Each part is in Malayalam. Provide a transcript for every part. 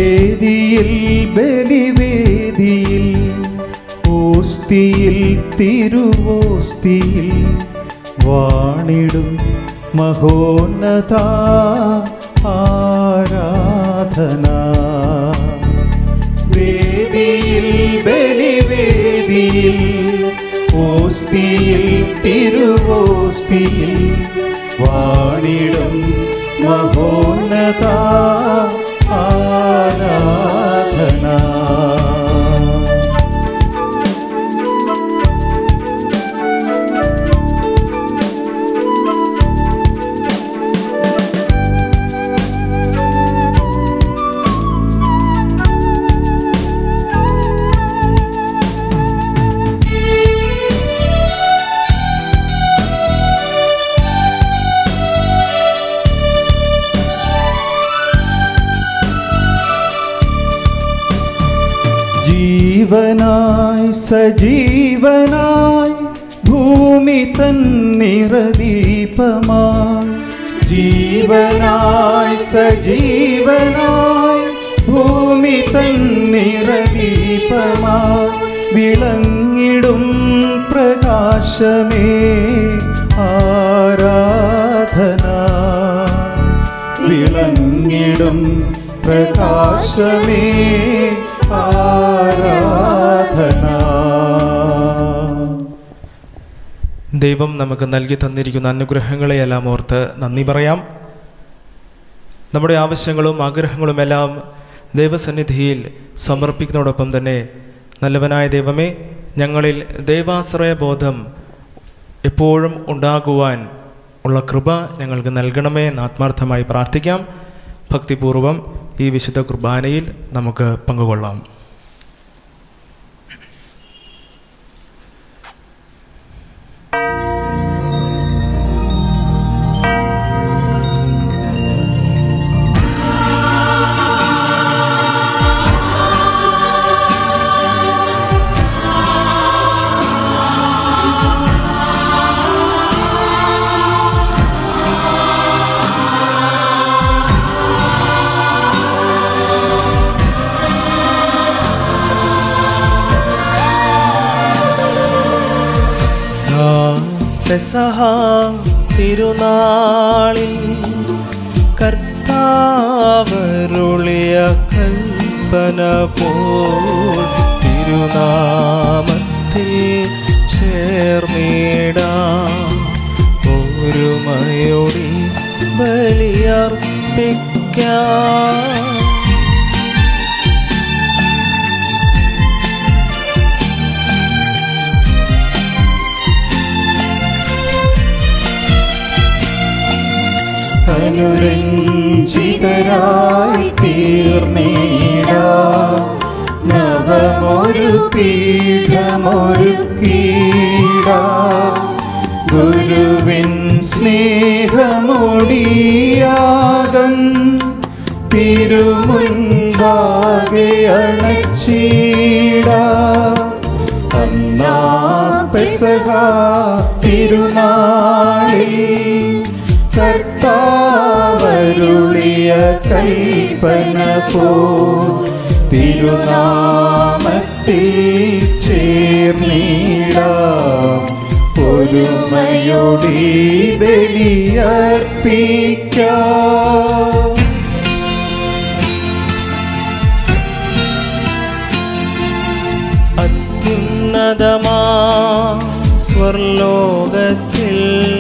വേദിയിൽ ബലിവേദിയിൽ ഓസ്തിയിൽ തിരുവോസ്തിയിൽ വാണിടും മഹോന്നത ആരാധന വേദിയിൽ ബലിവേദിയിൽ ഓസ്തിയിൽ തിരുവോസ്തിയിൽ വാണിടും മഹോന്നത ആരാധന ജീവനായി സജീവനായി ഭൂമി തന്നിറദീപമായി ജീവനായി സജീവനായി ഭൂമി തന്നിറദീപമായി വിളങ്ങിടും പ്രകാശമേ ആരാധന വിളങ്ങിടും പ്രകാശമേ ആരാധന ദൈവം നമുക്ക് നൽകി തന്നിരിക്കുന്ന അനുഗ്രഹങ്ങളെയെല്ലാം ഓർത്ത് നന്ദി പറയാം നമ്മുടെ ആവശ്യങ്ങളും ആഗ്രഹങ്ങളും എല്ലാം ദൈവസന്നിധിയിൽ സമർപ്പിക്കുന്നതോടൊപ്പം തന്നെ നല്ലവനായ ദൈവമേ ഞങ്ങളിൽ ദൈവാശ്രയ ബോധം എപ്പോഴും ഉണ്ടാകുവാൻ ഉള്ള കൃപ ഞങ്ങൾക്ക് നൽകണമേ എന്ന് ആത്മാർത്ഥമായി പ്രാർത്ഥിക്കാം ഭക്തിപൂർവം ഈ വിശുദ്ധ കുർബാനയിൽ നമുക്ക് പങ്കുകൊള്ളാം പെസഹ തിരുനാളിൽ കർത്താവരുളിയ കൽപ്പന പോൽ തിരുനാമത്തിൽ ചേർന്നിടാം ഒരുമയോടി ബലിയർപ്പിക്കാം അനുരഞ്ജിതരായി തീർന്നീട നവമൊരു പീഠമൊരു കീട ഗുരുവിൻ സ്നേഹമൊടിയാകം തിരുമുൻപാകെ അണച്ചീട അന്നാ പെസഹ തിരുനാളിൽ കർത്താവരുളിയ കൽപ്പന പോ തിരുനാമത്തിൽ ചേർന്നീട ഒരുമയോടി ബലിയർപ്പിക്കാം അത്യുന്നതമാ സ്വർലോകത്തിൽ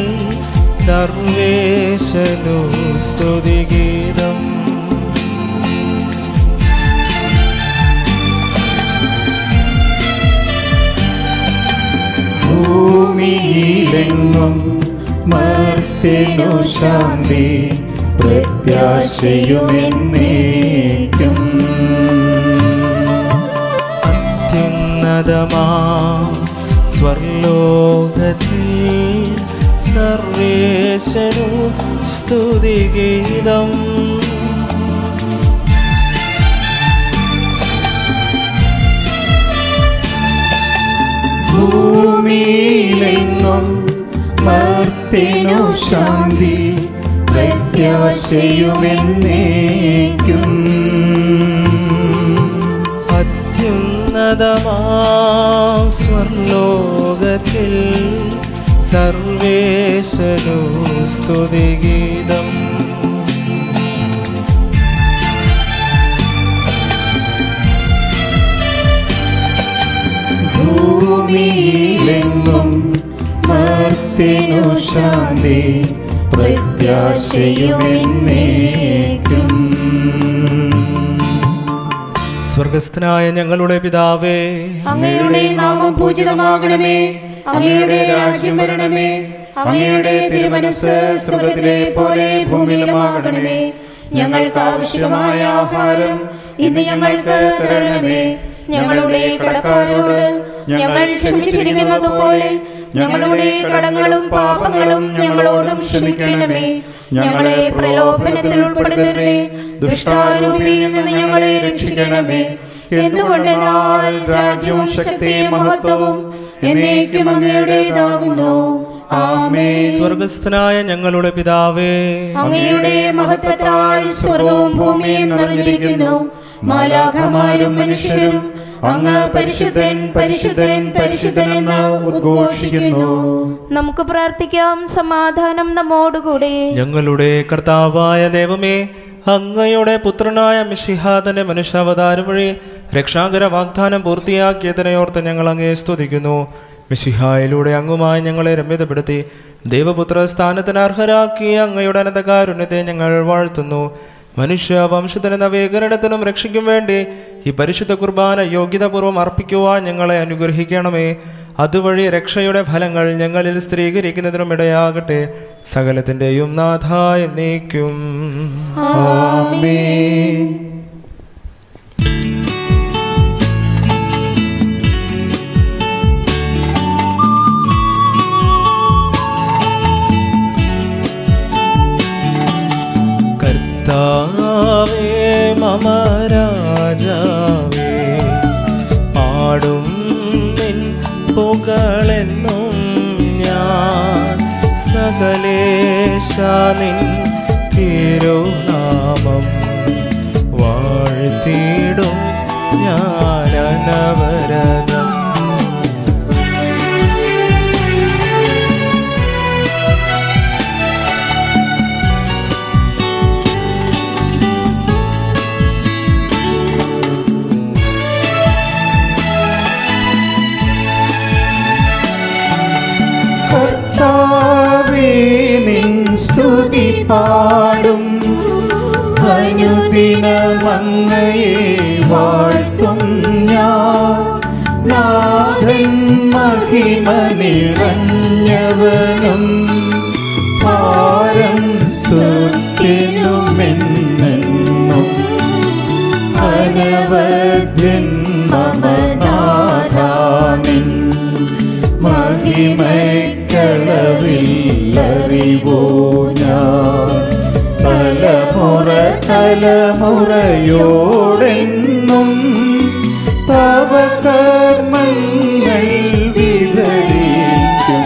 സർവേശനു സ്തുതിഗീതം ഭൂമിയിലെങ്ങും മർത്തിനു ശാന്തി പ്രത്യാശയുമെന്നേക്കും അത്യുന്നതമാ സ്വർലോകത്തിൽ സർവേശനു സ്തുതിഗീതം ഭൂമിയിലെങ്ങും മർത്തിനു ശാന്തി പ്രത്യാശയുമെന്നേക്കും സർവേശനു സ്തുതിഗീതം ഭൂമിയിലെങ്ങും മർത്തിനു ശാന്തി പ്രത്യാശയുമെന്നേക്കും സ്വർഗസ്ഥനായ ഞങ്ങളുടെ പിതാവേ അങ്ങയുടെ നാമം പൂജിതമാകണമേ അങ്ങയുടെ രാജ്യം വരണമേ അങ്ങയുടെ തിരുമനസ് സ്വർഗത്തിലെ പോലെ ഭൂമിയിലുമാകണമേ ഞങ്ങൾക്ക് ആവശ്യമായ ആഹാരം ഇന്ന് ഞങ്ങൾക്ക് തരണമേ ഞങ്ങളുടെ കടക്കാരോട് ഞങ്ങൾ ക്ഷമിച്ചിരിക്കുന്നത് പോലെ ഞങ്ങളുടെ കടങ്ങളും പാപങ്ങളും ഞങ്ങളോടും ക്ഷമിക്കണമേ ഞങ്ങളെ പ്രലോഭനത്തിൽ ഉൾപ്പെടുത്തരുതേ ദുഷ്ടാരൂപിയിൽ നിന്ന് ഞങ്ങളെ രക്ഷിക്കണമേ എന്തുകൊണ്ടെന്നാൽ രാജ്യവും ശക്തിയും മഹത്വവും എന്നേക്കും അങ്ങയുടേതാകുന്നു ആമേ സ്വർഗസ്ഥനായ ഞങ്ങളുടെ പിതാവേ അങ്ങയുടെ മഹത്വത്താൽ സ്വർഗവും ഭൂമിയും നിറഞ്ഞിരിക്കുന്നു മാലാഖമാരും മനുഷ്യരും അങ്ങ് പരിശുദ്ധൻ പരിശുദ്ധൻ പരിശുദ്ധൻ എന്ന് ഉദ്ഘോഷിക്കുന്നു നമുക്ക് പ്രാർത്ഥിക്കാം സമാധാനം നമ്മോടുകൂടെ ഞങ്ങളുടെ കർത്താവായ ദൈവമേ അങ്ങയുടെ പുത്രനായ മിഷിഹാദന്റെ മനുഷ്യാവതാരം വഴി രക്ഷാകര വാഗ്ദാനം പൂർത്തിയാക്കിയതിനെയോർത്ത് ഞങ്ങൾ അങ്ങേ സ്തുതിക്കുന്നു മിഷിഹായിലൂടെ അങ്ങുമായി ഞങ്ങളെ രമ്യതപ്പെടുത്തി ദൈവപുത്ര സ്ഥാനത്തിന് അർഹരാക്കി അങ്ങയുടെ അനന്തകാരുണ്യത്തെ ഞങ്ങൾ വാഴ്ത്തുന്നു മനുഷ്യ വംശത്തിന് നവീകരണത്തിനും രക്ഷയ്ക്കും വേണ്ടി ഈ പരിശുദ്ധ കുർബാന യോഗ്യതാപൂർവ്വം അർപ്പിക്കുവാൻ ഞങ്ങളെ അനുഗ്രഹിക്കണമേ അതുവഴി രക്ഷയുടെ ഫലങ്ങൾ ഞങ്ങളിൽ സ്ഥിരീകരിക്കുന്നതിനും ഇടയാകട്ടെ സകലത്തിൻ്റെയും നാഥായ നീക്കും ആമേൻ കർത്താവേ മമ രാജാവേ പാടും നിൻ പുകളെന്നും ഞാൻ സകലേശ നിൻ തിരുനാമം വാഴ്ത്തിടും ഞാൻ അനവരതം കർത്താവേ നിൻ സ്തുതി പാടും അനുദിനമങ്ങയെ വാഴ്ത്തും ഞാൻ നാഥൻ മഹിമ നിറഞ്ഞവനും പാരം സുത്തിനുമെന്നെന്നും അനവധ്യൻ മമനാഥാനിൻ മഹിമക്കളവില്ലറിവോ ഞാൻ തലമുറ തലമുറയോടെന്നും തവ കർമ്മങ്ങൾ വിവരിക്കും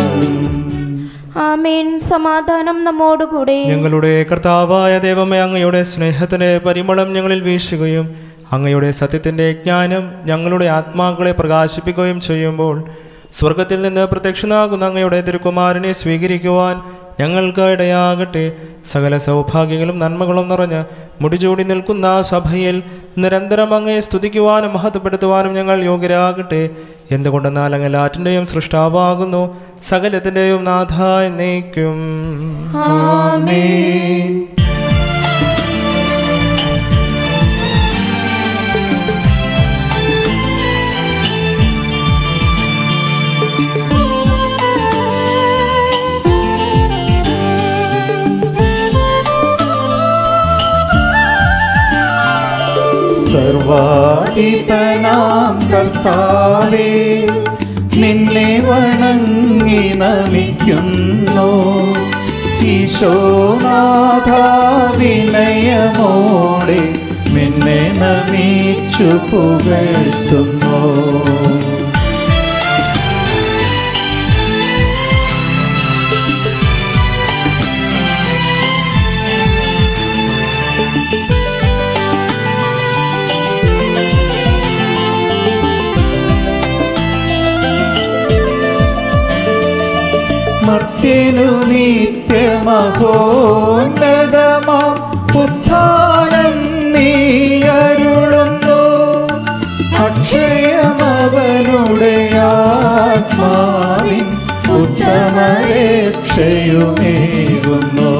ആമേൻ സമാധാനം നമ്മോടുകൂടെ ഞങ്ങളുടെ കർത്താവായ ദൈവമേ അങ്ങയുടെ സ്നേഹത്തിന്റെ പരിമളം ഞങ്ങളിൽ വീശുകയും അങ്ങയുടെ സത്യത്തിന്റെ ജ്ഞാനം ഞങ്ങളുടെ ആത്മാക്കളെ പ്രകാശിപ്പിക്കുകയും ചെയ്യുമ്പോൾ സ്വർഗത്തിൽ നിന്ന് പ്രത്യക്ഷനാകുന്ന അങ്ങയുടെ തിരുക്കുമാരനെ സ്വീകരിക്കുവാൻ ഞങ്ങൾക്ക് ഇടയാകട്ടെ സകല സൗഭാഗ്യങ്ങളും നന്മകളും നിറഞ്ഞ് മുടിചൂടി നിൽക്കുന്ന സഭയിൽ നിരന്തരം അങ്ങയെ സ്തുതിക്കുവാനും മഹത്വപ്പെടുത്തുവാനും ഞങ്ങൾ യോഗ്യരാകട്ടെ എന്തുകൊണ്ടെന്നാൽ അങ്ങ് എല്ലാറ്റിൻ്റെയും സൃഷ്ടാവാകുന്നു സകലത്തിൻ്റെയും നാഥ എന്നേക്കും ആമേൻ സർവാധിപനാം കർത്താവേ നിന്നെ വണങ്ങി നമിക്കുന്നു ഈശോനാഥ വിനയമോടെ നിന്നെ നമിച്ചു പുകഴ്ത്തുന്നു മർത്യനു നിത്യമഹോന്നതമാം ഉത്ഥാനം നീ അരുളുന്നു അക്ഷയമവനുടെ ആത്മാവിൻ ഉത്തമരക്ഷയുമേകുന്നു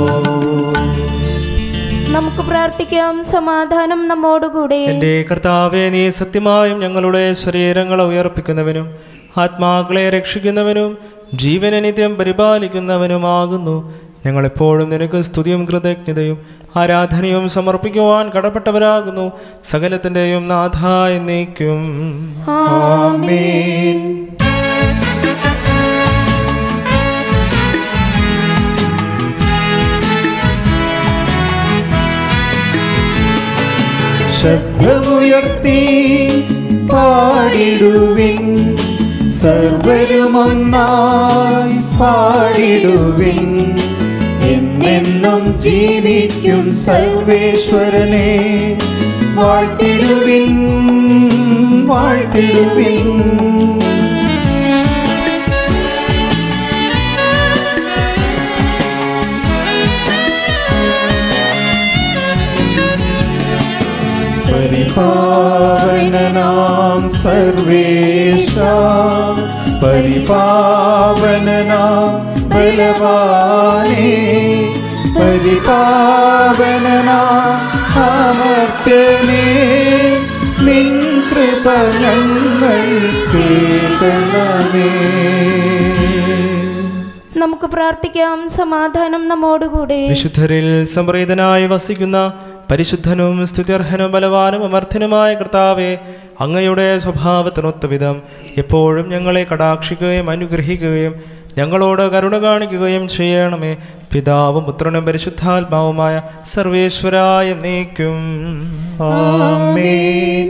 നമുക്ക് പ്രാർത്ഥിക്കാം സമാധാനം നമ്മോടുകൂടെ എൻ്റെ കർത്താവെ നീ സത്യമായും ഞങ്ങളുടെ ശരീരങ്ങളെ ഉയർപ്പിക്കുന്നവനും ആത്മാക്കളെ രക്ഷിക്കുന്നവനും ജീവനെ നിത്യം പരിപാലിക്കുന്നവനുമാകുന്നു ഞങ്ങളെപ്പോഴും നിനക്ക് സ്തുതിയും കൃതജ്ഞതയും ആരാധനയും സമർപ്പിക്കുവാൻ കടപ്പെട്ടവരാകുന്നു സകലത്തിൻ്റെയും നാഥായി നീക്കും ആമേൻ ശബ്ദമുയർത്തി പാടിടുവിൻ സർവരുമൊന്നായി പാടിടുവിൻ എന്നെന്നും ജീവിക്കും സർവേശ്വരനെ വാഴ്ത്തിടുവിൻ വാഴ്ത്തിടുവിൻ പരിപാവനനാം സർവേശ പരിപാവനനാം ബലവാനേ പരിപാവനനാം അമർത്യനേ നിൻ കൃപ ഞങ്ങൾ കേൾക്കണമേ നമുക്ക് പ്രാർത്ഥിക്കാം സമാധാനം നമ്മോടുകൂടെ വിശുദ്ധരിൽ സംപ്രീതനായി വസിക്കുന്ന പരിശുദ്ധനും സ്തുത്യർഹനും ബലവാനും അമർഥനുമായ കർത്താവെ അങ്ങയുടെ സ്വഭാവത്തിനൊത്ത വിധം എപ്പോഴും ഞങ്ങളെ കടാക്ഷിക്കുകയും അനുഗ്രഹിക്കുകയും ഞങ്ങളോട് കരുണ കാണിക്കുകയും ചെയ്യണമേ പിതാവും പുത്രനും പരിശുദ്ധാത്മാവുമായ സർവേശ്വരായ നീക്കും ആമേൻ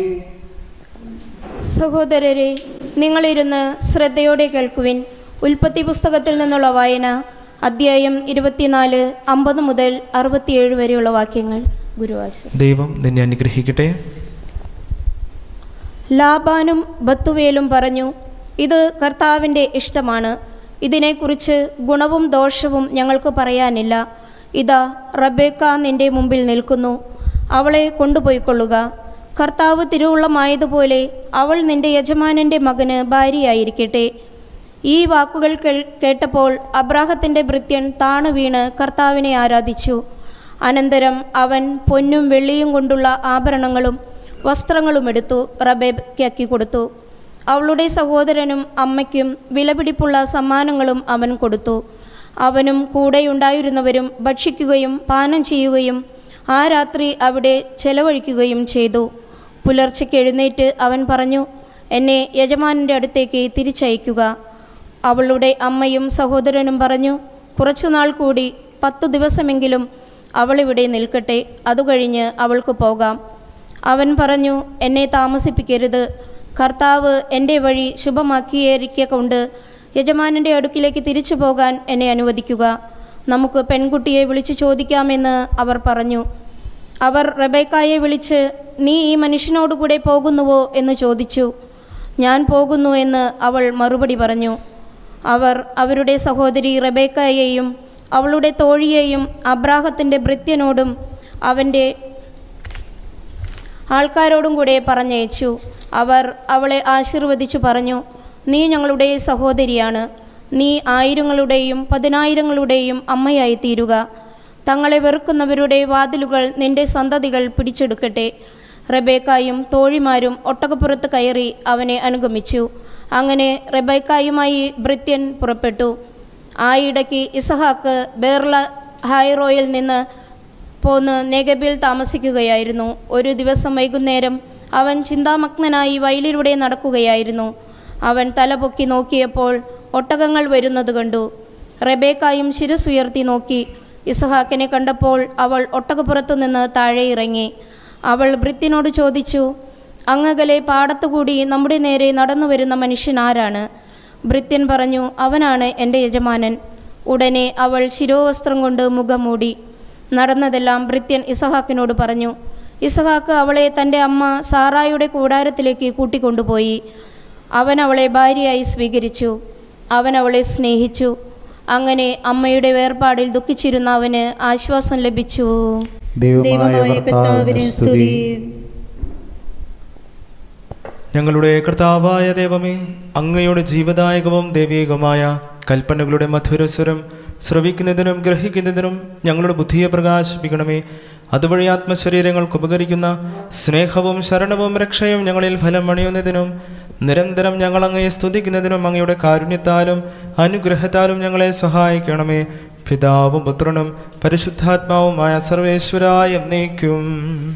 സഹോദരരെ നിങ്ങളിരുന്ന് ശ്രദ്ധയോടെ കേൾക്കുവിൻ ഉൽപ്പത്തി പുസ്തകത്തിൽ നിന്നുള്ള വായന അദ്ധ്യായം ഇരുപത്തിനാല് അമ്പത് മുതൽ അറുപത്തിയേഴ് വരെയുള്ള വാക്യങ്ങൾ ഗുരുവാശ ദൈവം നിന്നെ അനുഗ്രഹിക്കട്ടെ ലാബാനും ബത്തുവേലും പറഞ്ഞു ഇത് കർത്താവിൻ്റെ ഇഷ്ടമാണ് ഇതിനെക്കുറിച്ച് ഗുണവും ദോഷവും ഞങ്ങൾക്ക് പറയാനില്ല ഇതാ റബേക്ക നിന്റെ മുമ്പിൽ നിൽക്കുന്നു അവളെ കൊണ്ടുപോയിക്കൊള്ളുക കർത്താവ് തിരുവുള്ളമായതുപോലെ അവൾ നിന്റെ യജമാനൻ്റെ മകന് ഭാര്യയായിരിക്കട്ടെ ഈ വാക്കുകൾ കേൾ- കേട്ടപ്പോൾ അബ്രാഹത്തിൻ്റെ ഭൃത്യൻ താണു വീണ് കർത്താവിനെ ആരാധിച്ചു അനന്തരം അവൻ പൊന്നും വെള്ളിയും കൊണ്ടുള്ള ആഭരണങ്ങളും വസ്ത്രങ്ങളും എടുത്തു റബേക്കയ്ക്ക് കൊടുത്തു അവളുടെ സഹോദരനും അമ്മയ്ക്കും വിലപിടിപ്പുള്ള സമ്മാനങ്ങളും അവൻ കൊടുത്തു അവനും കൂടെയുണ്ടായിരുന്നവരും ഭക്ഷിക്കുകയും പാനം ചെയ്യുകയും ആ രാത്രി അവിടെ ചെലവഴിക്കുകയും ചെയ്തു പുലർച്ചയ്ക്ക് എഴുന്നേറ്റ് അവൻ പറഞ്ഞു എന്നെ യജമാനൻ്റെ അടുത്തേക്ക് തിരിച്ചയക്കുക അവളുടെ അമ്മയും സഹോദരനും പറഞ്ഞു കുറച്ചുനാൾ കൂടി പത്തു ദിവസമെങ്കിലും അവളിവിടെ നിൽക്കട്ടെ അതുകഴിഞ്ഞ് അവൾക്ക് പോകാം അവൻ പറഞ്ഞു എന്നെ താമസിപ്പിക്കരുത് കർത്താവ് എൻ്റെ വഴി ശുഭമാക്കിയിരിക്ക കൊണ്ട് യജമാനൻ്റെ അടുക്കിലേക്ക് തിരിച്ചു പോകാൻ എന്നെ അനുവദിക്കുക നമുക്ക് പെൺകുട്ടിയെ വിളിച്ചു ചോദിക്കാമെന്ന് അവർ പറഞ്ഞു അവർ റബേക്കായെ വിളിച്ച് നീ ഈ മനുഷ്യനോടുകൂടെ പോകുന്നുവോ എന്ന് ചോദിച്ചു ഞാൻ പോകുന്നു എന്ന് അവൾ മറുപടി പറഞ്ഞു അവർ അവരുടെ സഹോദരി റബേക്കയെയും അവളുടെ തോഴിയെയും അബ്രാഹത്തിൻ്റെ ഭൃത്യനോടും അവൻ്റെ ആൾക്കാരോടും കൂടെ പറഞ്ഞയച്ചു അവർ അവളെ ആശീർവദിച്ചു പറഞ്ഞു നീ ഞങ്ങളുടെ സഹോദരിയാണ് നീ ആയിരങ്ങളുടെയും പതിനായിരങ്ങളുടെയും അമ്മയായി തീരുക തങ്ങളെ വെറുക്കുന്നവരുടെ വാതിലുകൾ നിന്റെ സന്തതികൾ പിടിച്ചെടുക്കട്ടെ റബേക്കായും തോഴിമാരും ഒട്ടകപ്പുറത്ത് കയറി അവനെ അനുഗമിച്ചു അങ്ങനെ റബേക്കായുമായി ഭൃത്യൻ പുറപ്പെട്ടു ആ ഇടയ്ക്ക് ഇസഹാക്ക് ബേർല ഹൈറോയിൽ നിന്ന് പോന്ന് നെഗബിൽ താമസിക്കുകയായിരുന്നു ഒരു ദിവസം വൈകുന്നേരം അവൻ ചിന്താമഗ്നനായി വയലിലൂടെ നടക്കുകയായിരുന്നു അവൻ തലപൊക്കി നോക്കിയപ്പോൾ ഒട്ടകങ്ങൾ വരുന്നത് കണ്ടു റബേക്കായും ശിരസുയർത്തി നോക്കി ഇസഹാക്കിനെ കണ്ടപ്പോൾ അവൾ ഒട്ടകപ്പുറത്തു നിന്ന് താഴെ ഇറങ്ങി അവൾ ഭൃത്യനോട് ചോദിച്ചു അങ്ങകലെ പാടത്തുകൂടി നമ്മുടെ നേരെ നടന്നു വരുന്ന മനുഷ്യൻ ആരാണ് ഭൃത്യൻ പറഞ്ഞു അവനാണ് എൻ്റെ യജമാനൻ ഉടനെ അവൾ ശിരോവസ്ത്രം കൊണ്ട് മുഖം മൂടി നടന്നതെല്ലാം ഭൃത്യൻ ഇസഹാക്കിനോട് പറഞ്ഞു ഇസഹാക്ക് അവളെ തൻ്റെ അമ്മ സാറായുടെ കൂടാരത്തിലേക്ക് കൂട്ടിക്കൊണ്ടുപോയി അവൻ അവളെ ഭാര്യയായി സ്വീകരിച്ചു അവൻ അവളെ സ്നേഹിച്ചു അങ്ങനെ അമ്മയുടെ വേർപാടിൽ ദുഃഖിച്ചിരുന്ന അവന് ആശ്വാസം ലഭിച്ചു ദൈവമായ കർത്താവിനെ സ്തുതി ഞങ്ങളുടെ കർത്താവായ ദൈവമേ അങ്ങയുടെ ജീവദായകവും ദൈവീകമായ കൽപ്പനകളുടെ മധുരസ്വരം ശ്രവിക്കുന്നതിനും ഗ്രഹിക്കുന്നതിനും ഞങ്ങളുടെ ബുദ്ധിയെ പ്രകാശിപ്പിക്കണമേ അതുവഴി ആത്മശരീരങ്ങൾക്ക് ഉപകരിക്കുന്ന സ്നേഹവും ശരണവും രക്ഷയും ഞങ്ങളിൽ ഫലം അണിയുന്നതിനും നിരന്തരം ഞങ്ങൾ അങ്ങയെ സ്തുതിക്കുന്നതിനും അങ്ങയുടെ കാരുണ്യത്താലും അനുഗ്രഹത്താലും ഞങ്ങളെ സഹായിക്കണമേ പിതാവും പുത്രനും പരിശുദ്ധാത്മാവുമായ സർവേശ്വരായ എന്നേക്കും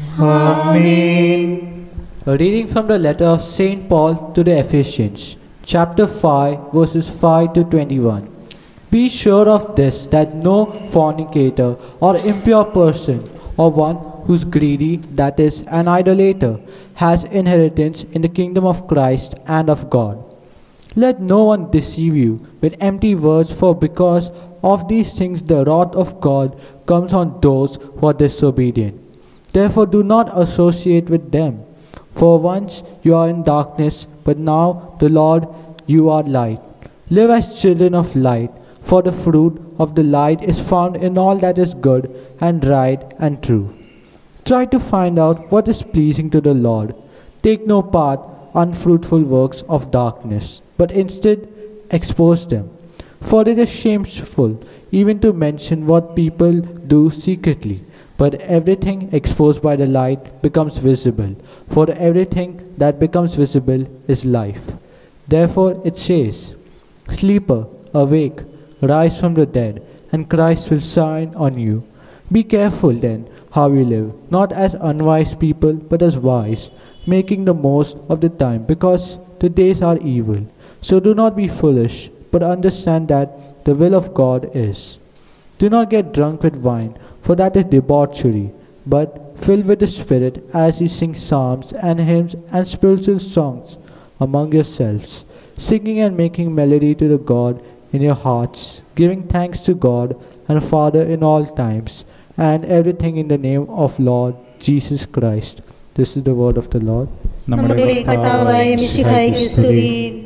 ആമേൻ A reading from the letter of St. Paul to the Ephesians, chapter 5, verses 5 to 21. Be sure of this that no fornicator or impure person or one who's greedy, that is, an idolater, has inheritance in the kingdom of Christ and of God. Let no one deceive you with empty words, for because of these things the wrath of God comes on those who are disobedient. Therefore, do not associate with them. For once you are in darkness, but now the Lord you are light. Live as children of light, for the fruit of the light is found in all that is good and right and true. Try to find out what is pleasing to the Lord. Take no part unfruitful works of darkness, but instead expose them. For it is shameful even to mention what people do secretly. But everything exposed by the light becomes visible, for everything that becomes visible is life. Therefore it says, Sleeper, awake, rise from the dead, and Christ will shine on you. Be careful then how you live, not as unwise people, but as wise, making the most of the time, because the days are evil. So do not be foolish, but understand that the will of God is. Do not get drunk with wine, for that is debauchery, but fill with the Spirit as you sing psalms and hymns and spiritual songs among yourselves, singing and making melody to the God in your hearts, giving thanks to God and Father in all times, and everything in the name of Lord Jesus Christ. This is the word of the Lord. നമ്മുടെ കർത്താവായ മിശിഹായ്ക്ക് സ്തുതി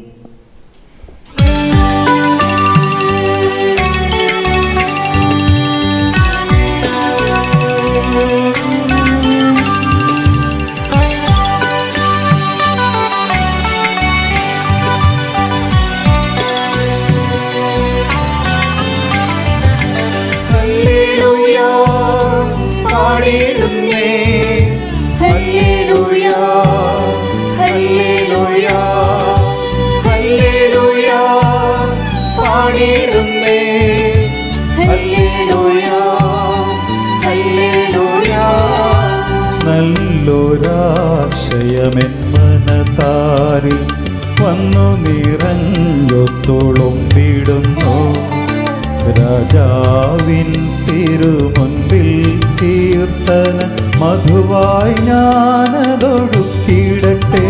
ഹല്ലേലൂയ പാടിയിടുന്നേ ഹല്ലേലൂയ ഹല്ലേലൂയ ഹല്ലേലൂയ പാടിയിടുന്നേ ഹല്ലേലൂയ ഹല്ലേലൂയ നല്ലൊരാശയമെന്മനതാരിൽ വന്നു നിറഞ്ഞൊത്തുളുമ്പിടുന്നു രാജാവിൻ തിരുമുൻപിൽ കീർത്തന മധുവായി ഞാനതൊടുക്കിടട്ടെ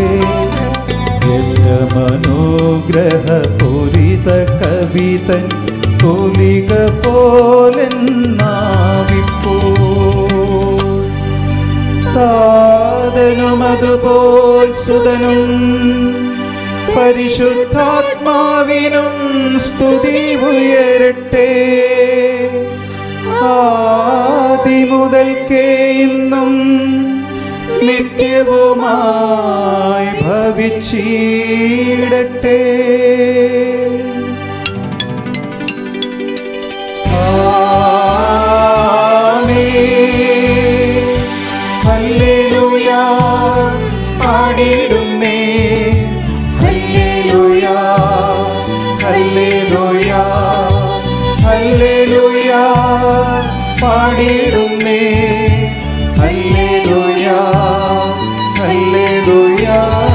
മനോഗ്രഹ പൂരിത കവിതൻ തുലിക പോലെന്നാവിപ്പോ താതനുമതുപോൽ സുതനും പരിശുദ്ധാത്മാവിനും സ്തുതി ഉയരട്ടെ ആദി മുതൽക്കേ ഇന്നും നിത്യവുമായി ഭവിച്ചിടട്ടെ ആമേൻ. ഹല്ലേലൂയ പാടിയിടുന്നേ ഹല്ലേലൂയ ഹല്ലേലൂയ ഹല്ലേലൂയ പാടിയിടുന്നേ ഹല്ലേലൂയ ഹല്ലേലൂയ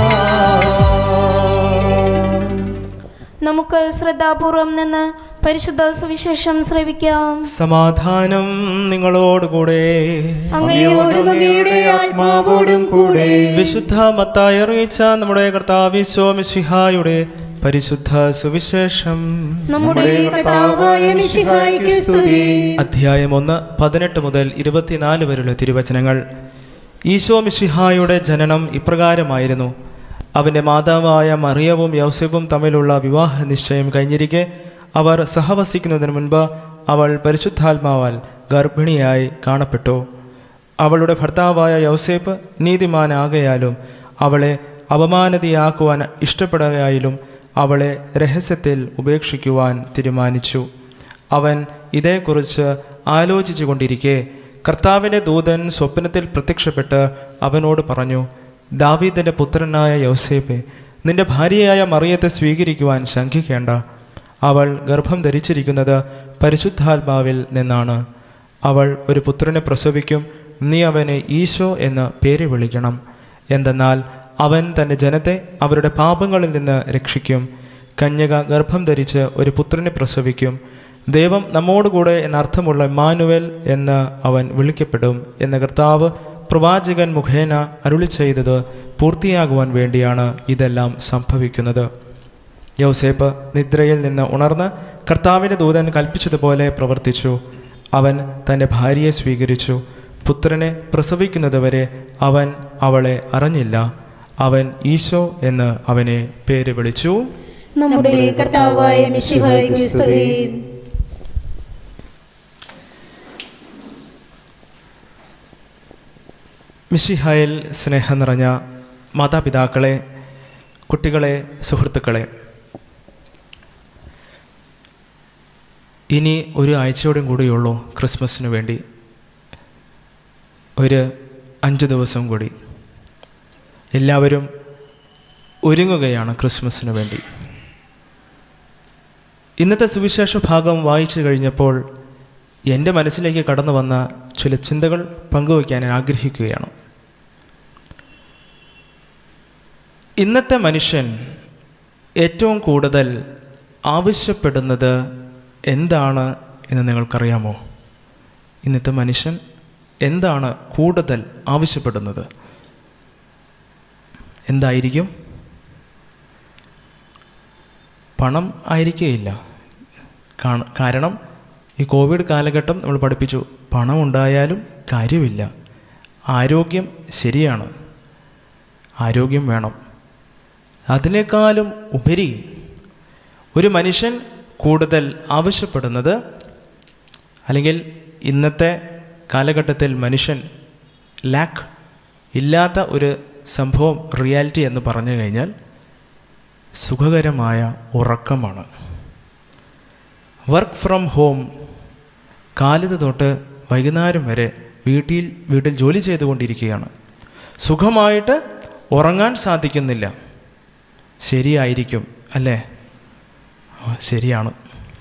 നമുക്ക് ശ്രദ്ധാപൂർവം നിന്ന് പരിശുദ്ധ സുവിശേഷം ശ്രവിക്കാം സമാധാനം നിങ്ങളോടുകൂടെ അങ്ങയോടും അങ്ങയുടെ ആത്മാവോടും കൂടെ വിശുദ്ധ മത്തായി അറിയിച്ച നമ്മുടെ കർത്താവിശ്വമിഷിഹായുടെ പരിശുദ്ധ സുവിശേഷം നമ്മുടെ കർത്താവായ മിശിഹായ്ക്ക് സ്തുതി അധ്യായം ഒന്ന് പതിനെട്ട് മുതൽ ഇരുപത്തിനാല് വരെയുള്ള തിരുവചനങ്ങൾ ഈശോ മിശിഹായുടെ ജനനം ഇപ്രകാരമായിരുന്നു അവൻ്റെ മാതാവായ മറിയവും യൗസഫും തമ്മിലുള്ള വിവാഹ നിശ്ചയം കഴിഞ്ഞിരിക്കെ അവർ സഹവസിക്കുന്നതിന് മുൻപ് അവൾ പരിശുദ്ധാത്മാവാൽ ഗർഭിണിയായി കാണപ്പെട്ടു അവളുടെ ഭർത്താവായ യൗസേപ്പ് നീതിമാനാകയാലും അവളെ അപമാനതയാക്കുവാൻ ഇഷ്ടപ്പെടുകയായാലും അവളെ രഹസ്യത്തിൽ ഉപേക്ഷിക്കുവാൻ തീരുമാനിച്ചു അവൻ ഇതേക്കുറിച്ച് ആലോചിച്ചു കൊണ്ടിരിക്കെ കർത്താവിൻ്റെ ദൂതൻ സ്വപ്നത്തിൽ പ്രത്യക്ഷപ്പെട്ട് അവനോട് പറഞ്ഞു ദാവീദിൻ്റെ പുത്രനായ യൗസേപ്പെ നിന്റെ ഭാര്യയായ മറിയത്തെ സ്വീകരിക്കുവാൻ ശങ്കിക്കേണ്ട അവൾ ഗർഭം ധരിച്ചിരിക്കുന്നത് പരിശുദ്ധാത്മാവിൽ നിന്നാണ് അവൾ ഒരു പുത്രനെ പ്രസവിക്കും നീ അവനെ ഈശോ എന്ന് പേര് വിളിക്കണം എന്തെന്നാൽ അവൻ തൻ്റെ ജനത്തെ അവരുടെ പാപങ്ങളിൽ നിന്ന് രക്ഷിക്കും കന്യക ഗർഭം ധരിച്ച് ഒരു പുത്രനെ പ്രസവിക്കും ദൈവം നമ്മോടുകൂടെ എന്നർത്ഥമുള്ള മാനുവൽ എന്ന് അവൻ വിളിക്കപ്പെടും എന്ന കർത്താവ് പ്രവാചകൻ മുഖേന അരുളി ചെയ്തത് പൂർത്തിയാകുവാൻ വേണ്ടിയാണ് ഇതെല്ലാം സംഭവിക്കുന്നത് യൗസേപ്പ് നിദ്രയിൽ നിന്ന് ഉണർന്ന് കർത്താവിൻ്റെ ദൂതൻ കൽപ്പിച്ചതുപോലെ പ്രവർത്തിച്ചു അവൻ തൻ്റെ ഭാര്യയെ സ്വീകരിച്ചു പുത്രനെ പ്രസവിക്കുന്നതുവരെ അവൻ അവളെ അറിഞ്ഞില്ല അവൻ ഈശോ എന്ന് അവനെ പേര് വിളിച്ചു നമ്മുടെ കർത്താവായ മിശിഹായ്ക്ക് സ്തുതി മിഷിഹായിൽ സ്നേഹം നിറഞ്ഞ മാതാപിതാക്കളെ കുട്ടികളെ സുഹൃത്തുക്കളെ ഇനി ഒരു ആഴ്ചയോടും കൂടിയുള്ളൂ ക്രിസ്മസിന് വേണ്ടി ഒരു അഞ്ച് ദിവസം കൂടി എല്ലാവരും ഒരുങ്ങുകയാണ് ക്രിസ്മസിന് വേണ്ടി ഇന്നത്തെ സുവിശേഷ ഭാഗം വായിച്ചു കഴിഞ്ഞപ്പോൾ എൻ്റെ മനസ്സിലേക്ക് കടന്നു വന്ന ചില ചിന്തകൾ പങ്കുവയ്ക്കാൻ ഞാൻ ആഗ്രഹിക്കുകയാണ് ഇന്നത്തെ മനുഷ്യൻ ഏറ്റവും കൂടുതൽ ആവശ്യപ്പെടുന്നത് എന്താണ് എന്ന് നിങ്ങൾക്കറിയാമോ ഇന്നത്തെ മനുഷ്യൻ എന്താണ് കൂടുതൽ ആവശ്യപ്പെടുന്നത് എന്തായിരിക്കും പണം ആയിരിക്കുകയില്ല കാ- കാരണം ഈ കോവിഡ് കാലഘട്ടം നമ്മൾ പഠിപ്പിച്ചു പണം ഉണ്ടായാലും കാര്യമില്ല ആരോഗ്യം ശരിയാണ് ആരോഗ്യം വേണം അതിനേക്കാളും ഉപരി ഒരു മനുഷ്യൻ കൂടുതൽ ആവശ്യപ്പെടുന്നത് അല്ലെങ്കിൽ ഇന്നത്തെ കാലഘട്ടത്തിൽ മനുഷ്യൻ ലാക്ക് ഇല്ലാത്ത ഒരു സംഭവം റിയാലിറ്റി എന്ന് പറഞ്ഞു കഴിഞ്ഞാൽ സുഖകരമായ ഉറക്കമാണ് വർക്ക് ഫ്രം ഹോം കാലത്ത് തൊട്ട് വൈകുന്നേരം വരെ വീട്ടിൽ വീട്ടിൽ ജോലി ചെയ്തുകൊണ്ടിരിക്കുകയാണ് സുഖമായിട്ട് ഉറങ്ങാൻ സാധിക്കുന്നില്ല ശരിയായിരിക്കും അല്ലേ ആ, ശരിയാണ്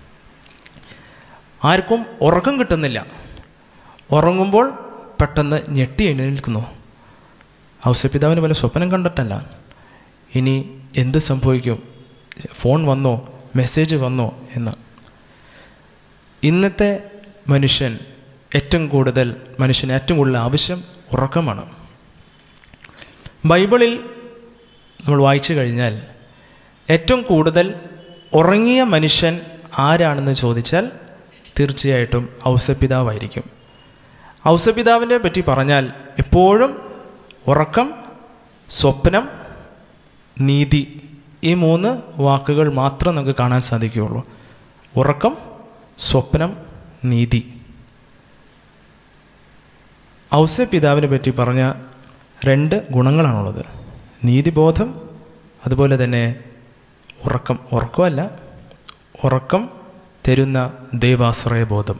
ആർക്കും ഉറക്കം കിട്ടുന്നില്ല ഉറങ്ങുമ്പോൾ പെട്ടെന്ന് ഞെട്ടി എഴുന്നേൽക്കുന്നു ഔസപിതാവിന് വല്ല സ്വപ്നം കണ്ടിട്ടല്ല ഇനി എന്ത് സംഭവിക്കും ഫോൺ വന്നോ മെസ്സേജ് വന്നോ എന്ന് ഇന്നത്തെ മനുഷ്യൻ ഏറ്റവും കൂടുതൽ മനുഷ്യന് ഏറ്റവും കൂടുതൽ ആവശ്യം ഉറക്കമാണ് ബൈബിളിൽ നമ്മൾ വായിച്ചു കഴിഞ്ഞാൽ ഏറ്റവും കൂടുതൽ ഉറങ്ങിയ മനുഷ്യൻ ആരാണെന്ന് ചോദിച്ചാൽ തീർച്ചയായിട്ടും ഔസപിതാവായിരിക്കും ഔസപിതാവിനെ പറ്റി പറഞ്ഞാൽ എപ്പോഴും ഉറക്കം സ്വപ്നം നീതി ഈ മൂന്ന് വാക്കുകൾ മാത്രം നമുക്ക് കാണാൻ സാധിക്കുകയുള്ളൂ ഉറക്കം സ്വപ്നം നീതി ഔസപിതാവിനെ പറ്റി പറഞ്ഞ രണ്ട് ഗുണങ്ങളാണുള്ളത് നീതിബോധം അതുപോലെ തന്നെ ഉറക്കം ഉറക്കമല്ല ഉറക്കം തരുന്ന ദൈവാശ്രയബോധം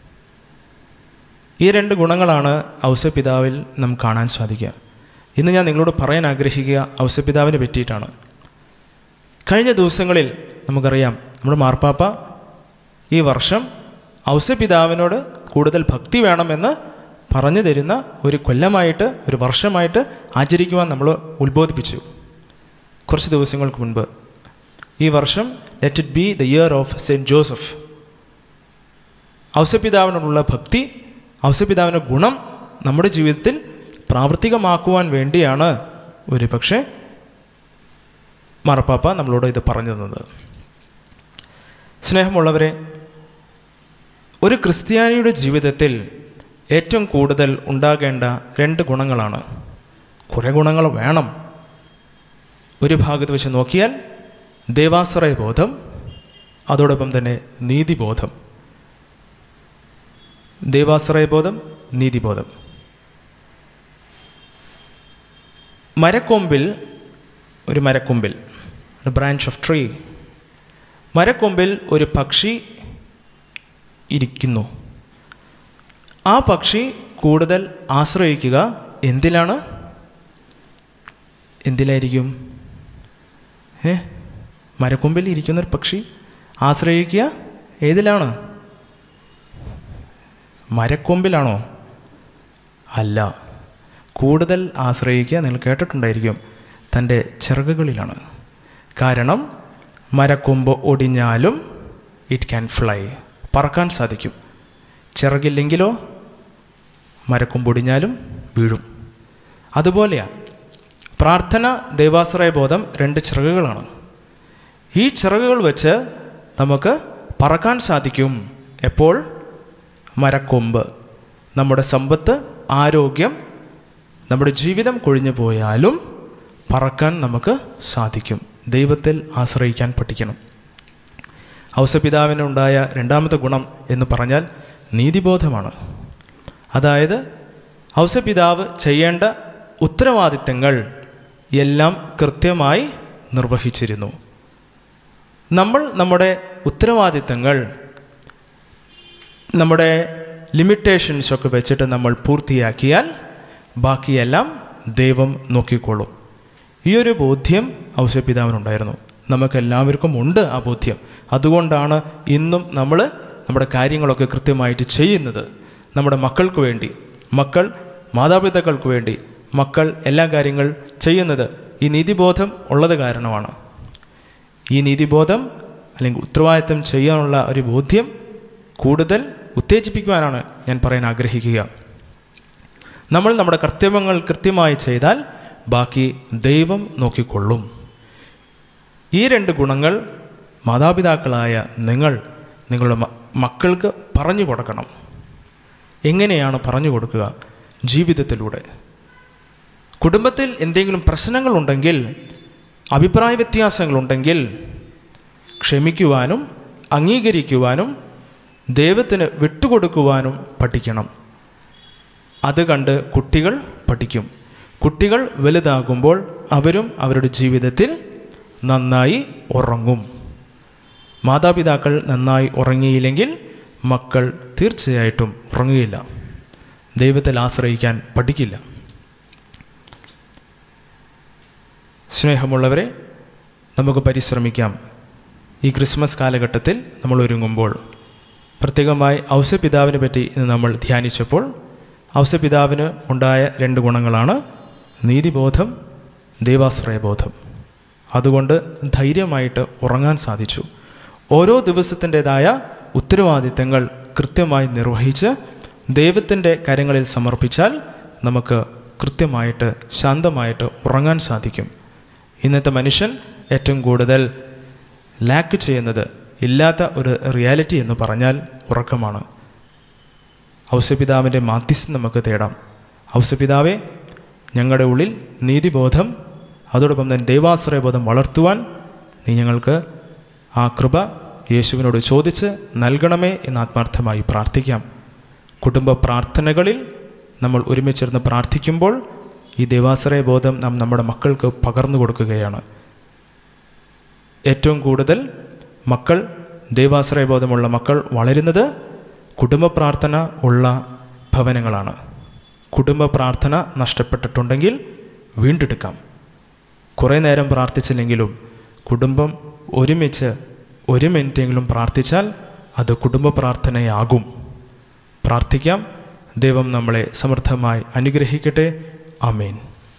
ഈ രണ്ട് ഗുണങ്ങളാണ് ഔസപിതാവിൽ നാം കാണാൻ സാധിക്കുക ഇന്ന് ഞാൻ നിങ്ങളോട് പറയാൻ ആഗ്രഹിക്കുക ഔസപിതാവിനെ പറ്റിയിട്ടാണ് കഴിഞ്ഞ ദിവസങ്ങളിൽ നമുക്കറിയാം നമ്മുടെ മാർപ്പാപ്പ ഈ വർഷം ഔസപിതാവിനോട് കൂടുതൽ ഭക്തി വേണമെന്ന് പറഞ്ഞു തരുന്ന ഒരു കൊല്ലമായിട്ട് ഒരു വർഷമായിട്ട് ആചരിക്കുവാൻ നമ്മൾ ഉത്ബോധിപ്പിച്ചു കുറച്ച് ദിവസങ്ങൾക്ക് മുൻപ് ഈ വർഷം let it be the year of saint Joseph ഔസപിതാവിനോടുള്ള ഭക്തി ഔസപിതാവിൻ്റെ ഗുണം നമ്മുടെ ജീവിതത്തിൽ പ്രാവർത്തികമാക്കുവാൻ വേണ്ടിയാണ് ഒരു പക്ഷേ മാർപ്പാപ്പ നമ്മളോട് ഇത് പറഞ്ഞു തന്നത് സ്നേഹമുള്ളവരെ ഒരു ക്രിസ്ത്യാനിയുടെ ജീവിതത്തിൽ ഏറ്റവും കൂടുതൽ ഉണ്ടാകേണ്ട രണ്ട് ഗുണങ്ങളാണ് കുറേ ഗുണങ്ങൾ വേണം ഒരു ഭാഗത്ത് വെച്ച് നോക്കിയാൽ ദേവാശ്രയ ബോധം അതോടൊപ്പം തന്നെ നീതിബോധം ദൈവാശ്രയബോധം നീതിബോധം മരക്കൊമ്പിൽ ഒരു മരക്കൊമ്പിൽ ബ്രാഞ്ച് ഓഫ് ട്രീ മരക്കൊമ്പിൽ ഒരു പക്ഷി ഇരിക്കുന്നു ആ പക്ഷി കൂടുതൽ ആശ്രയിക്കുക എന്തിലാണ് എന്തിലായിരിക്കും ഏ മരക്കൊമ്പിൽ ഇരിക്കുന്ന ഒരു പക്ഷി ആശ്രയിക്കുക ഏതിലാണ് മരക്കൊമ്പിലാണോ അല്ല കൂടുതൽ ആശ്രയിക്കുക നിങ്ങൾ കേട്ടിട്ടുണ്ടായിരിക്കും തൻ്റെ ചിറകുകളിലാണ് കാരണം മരക്കൊമ്പ് ഒടിഞ്ഞാലും ഇറ്റ് ക്യാൻ ഫ്ലൈ പറക്കാൻ സാധിക്കും ചിറകില്ലെങ്കിലോ മരക്കൊമ്പ് ഒടിഞ്ഞാലും വീഴും അതുപോലെയാണ് പ്രാർത്ഥന ദൈവാശ്രയ ബോധം രണ്ട് ചിറകുകളാണ് ഈ ചിറകുകൾ വെച്ച് നമുക്ക് പറക്കാൻ സാധിക്കും എപ്പോൾ മരക്കൊമ്പ് നമ്മുടെ സമ്പത്ത് ആരോഗ്യം നമ്മുടെ ജീവിതം കൊഴിഞ്ഞു പോയാലും പറക്കാൻ നമുക്ക് സാധിക്കും ദൈവത്തിൽ ആശ്രയിക്കാൻ പഠിക്കണം ഔസപിതാവിനുണ്ടായ രണ്ടാമത്തെ ഗുണം എന്ന് പറഞ്ഞാൽ നീതിബോധമാണ് അതായത് ഔസപിതാവ് ചെയ്യേണ്ട ഉത്തരവാദിത്തങ്ങൾ എല്ലാം കൃത്യമായി നിർവഹിച്ചിരുന്നു നമ്മൾ നമ്മുടെ ഉത്തരവാദിത്തങ്ങൾ നമ്മുടെ ലിമിറ്റേഷൻസ് ഒക്കെ വെച്ചിട്ട് നമ്മൾ പൂർത്തിയാക്കിയാൽ ബാക്കിയെല്ലാം ദൈവം നോക്കിക്കോളും ഈ ഒരു ബോധ്യം ഔസപിതാവിനുണ്ടായിരുന്നു നമുക്കെല്ലാവർക്കും ഉണ്ട് ആ ബോധ്യം അതുകൊണ്ടാണ് ഇന്നും നമ്മൾ നമ്മുടെ കാര്യങ്ങളൊക്കെ കൃത്യമായിട്ട് ചെയ്യുന്നത് നമ്മുടെ മക്കൾക്ക് വേണ്ടി മക്കൾ മാതാപിതാക്കൾക്ക് വേണ്ടി മക്കൾ എല്ലാ കാര്യങ്ങൾ ചെയ്യുന്നത് ഈ നീതിബോധം ഉള്ളത് കാരണമാണ് ഈ നീതിബോധം അല്ലെങ്കിൽ ഉത്തരവാദിത്തം ചെയ്യാനുള്ള ഒരു ബോധ്യം കൂടുതൽ ഉത്തേജിപ്പിക്കുവാനാണ് ഞാൻ പറയാൻ ആഗ്രഹിക്കുക നമ്മൾ നമ്മുടെ കർത്തവ്യങ്ങൾ കൃത്യമായി ചെയ്താൽ ബാക്കി ദൈവം നോക്കിക്കൊള്ളും ഈ രണ്ട് ഗുണങ്ങൾ മാതാപിതാക്കളായ നിങ്ങൾ നിങ്ങളുടെ മ- മക്കൾക്ക് പറഞ്ഞു കൊടുക്കണം എങ്ങനെയാണ് പറഞ്ഞു കൊടുക്കുക ജീവിതത്തിലൂടെ കുടുംബത്തിൽ എന്തെങ്കിലും പ്രശ്നങ്ങളുണ്ടെങ്കിൽ അഭിപ്രായ വ്യത്യാസങ്ങളുണ്ടെങ്കിൽ ക്ഷമിക്കുവാനും അംഗീകരിക്കുവാനും ദൈവത്തിന് വിട്ടുകൊടുക്കുവാനും പഠിക്കണം അത് കണ്ട് കുട്ടികൾ പഠിക്കും കുട്ടികൾ വലുതാകുമ്പോൾ അവരും അവരുടെ ജീവിതത്തിൽ നന്നായി ഉറങ്ങും മാതാപിതാക്കൾ നന്നായി ഉറങ്ങിയില്ലെങ്കിൽ മക്കൾ തീർച്ചയായിട്ടും ഉറങ്ങുകയില്ല ദൈവത്തിൽ ആശ്രയിക്കാൻ പഠിക്കില്ല സ്നേഹമുള്ളവരെ നമുക്ക് പരിശ്രമിക്കാം ഈ ക്രിസ്മസ് കാലഘട്ടത്തിൽ നമ്മൾ ഒരുങ്ങുമ്പോൾ പ്രത്യേകമായി ഔസപിതാവിനെ പറ്റി ഇന്ന് നമ്മൾ ധ്യാനിച്ചപ്പോൾ ഔസപിതാവിന് ഉണ്ടായ രണ്ട് ഗുണങ്ങളാണ് നീതിബോധം ദൈവാശ്രയബോധം അതുകൊണ്ട് ധൈര്യമായിട്ട് ഉറങ്ങാൻ സാധിച്ചു ഓരോ ദിവസത്തിൻ്റെതായ ഉത്തരവാദിത്തങ്ങൾ കൃത്യമായി നിർവഹിച്ച് ദൈവത്തിൻ്റെ കാര്യങ്ങളിൽ സമർപ്പിച്ചാൽ നമുക്ക് കൃത്യമായിട്ട് ശാന്തമായിട്ട് ഉറങ്ങാൻ സാധിക്കും ഇന്നത്തെ മനുഷ്യൻ ഏറ്റവും കൂടുതൽ ലാക്ക് ചെയ്യുന്നത് ഇല്ലാത്ത ഒരു റിയാലിറ്റി എന്ന് പറഞ്ഞാൽ ഉറക്കമാണ് ഔസപിതാവിൻ്റെ മാധ്യസ്ഥം നമുക്ക് തേടാം ഔസപിതാവെ ഞങ്ങളുടെ ഉള്ളിൽ നീതിബോധം അതോടൊപ്പം തന്നെ ദൈവാശ്രയബോധം വളർത്തുവാൻ നീ ഞങ്ങൾക്ക് ആ കൃപ യേശുവിനോട് ചോദിച്ച് നൽകണമേ എന്ന് ആത്മാർത്ഥമായി പ്രാർത്ഥിക്കാം കുടുംബ പ്രാർത്ഥനകളിൽ നമ്മൾ ഒരുമിച്ചിരുന്ന് പ്രാർത്ഥിക്കുമ്പോൾ ഈ ദൈവാശ്രയ ബോധം നാം നമ്മുടെ മക്കൾക്ക് പകർന്നു കൊടുക്കുകയാണ് ഏറ്റവും കൂടുതൽ മക്കൾ ദൈവാശ്രയ ബോധമുള്ള മക്കൾ വളരുന്നത് കുടുംബ പ്രാർത്ഥന ഉള്ള ഭവനങ്ങളാണ് കുടുംബ പ്രാർത്ഥന നഷ്ടപ്പെട്ടിട്ടുണ്ടെങ്കിൽ വീണ്ടെടുക്കാം കുറേ നേരം പ്രാർത്ഥിച്ചില്ലെങ്കിലും കുടുംബം ഒരുമിച്ച് ഒരു മിനിറ്റെങ്കിലും പ്രാർത്ഥിച്ചാൽ അത് കുടുംബ പ്രാർത്ഥനയാകും പ്രാർത്ഥിക്കാം ദൈവം നമ്മളെ സമൃദ്ധമായി അനുഗ്രഹിക്കട്ടെ ആമേൻ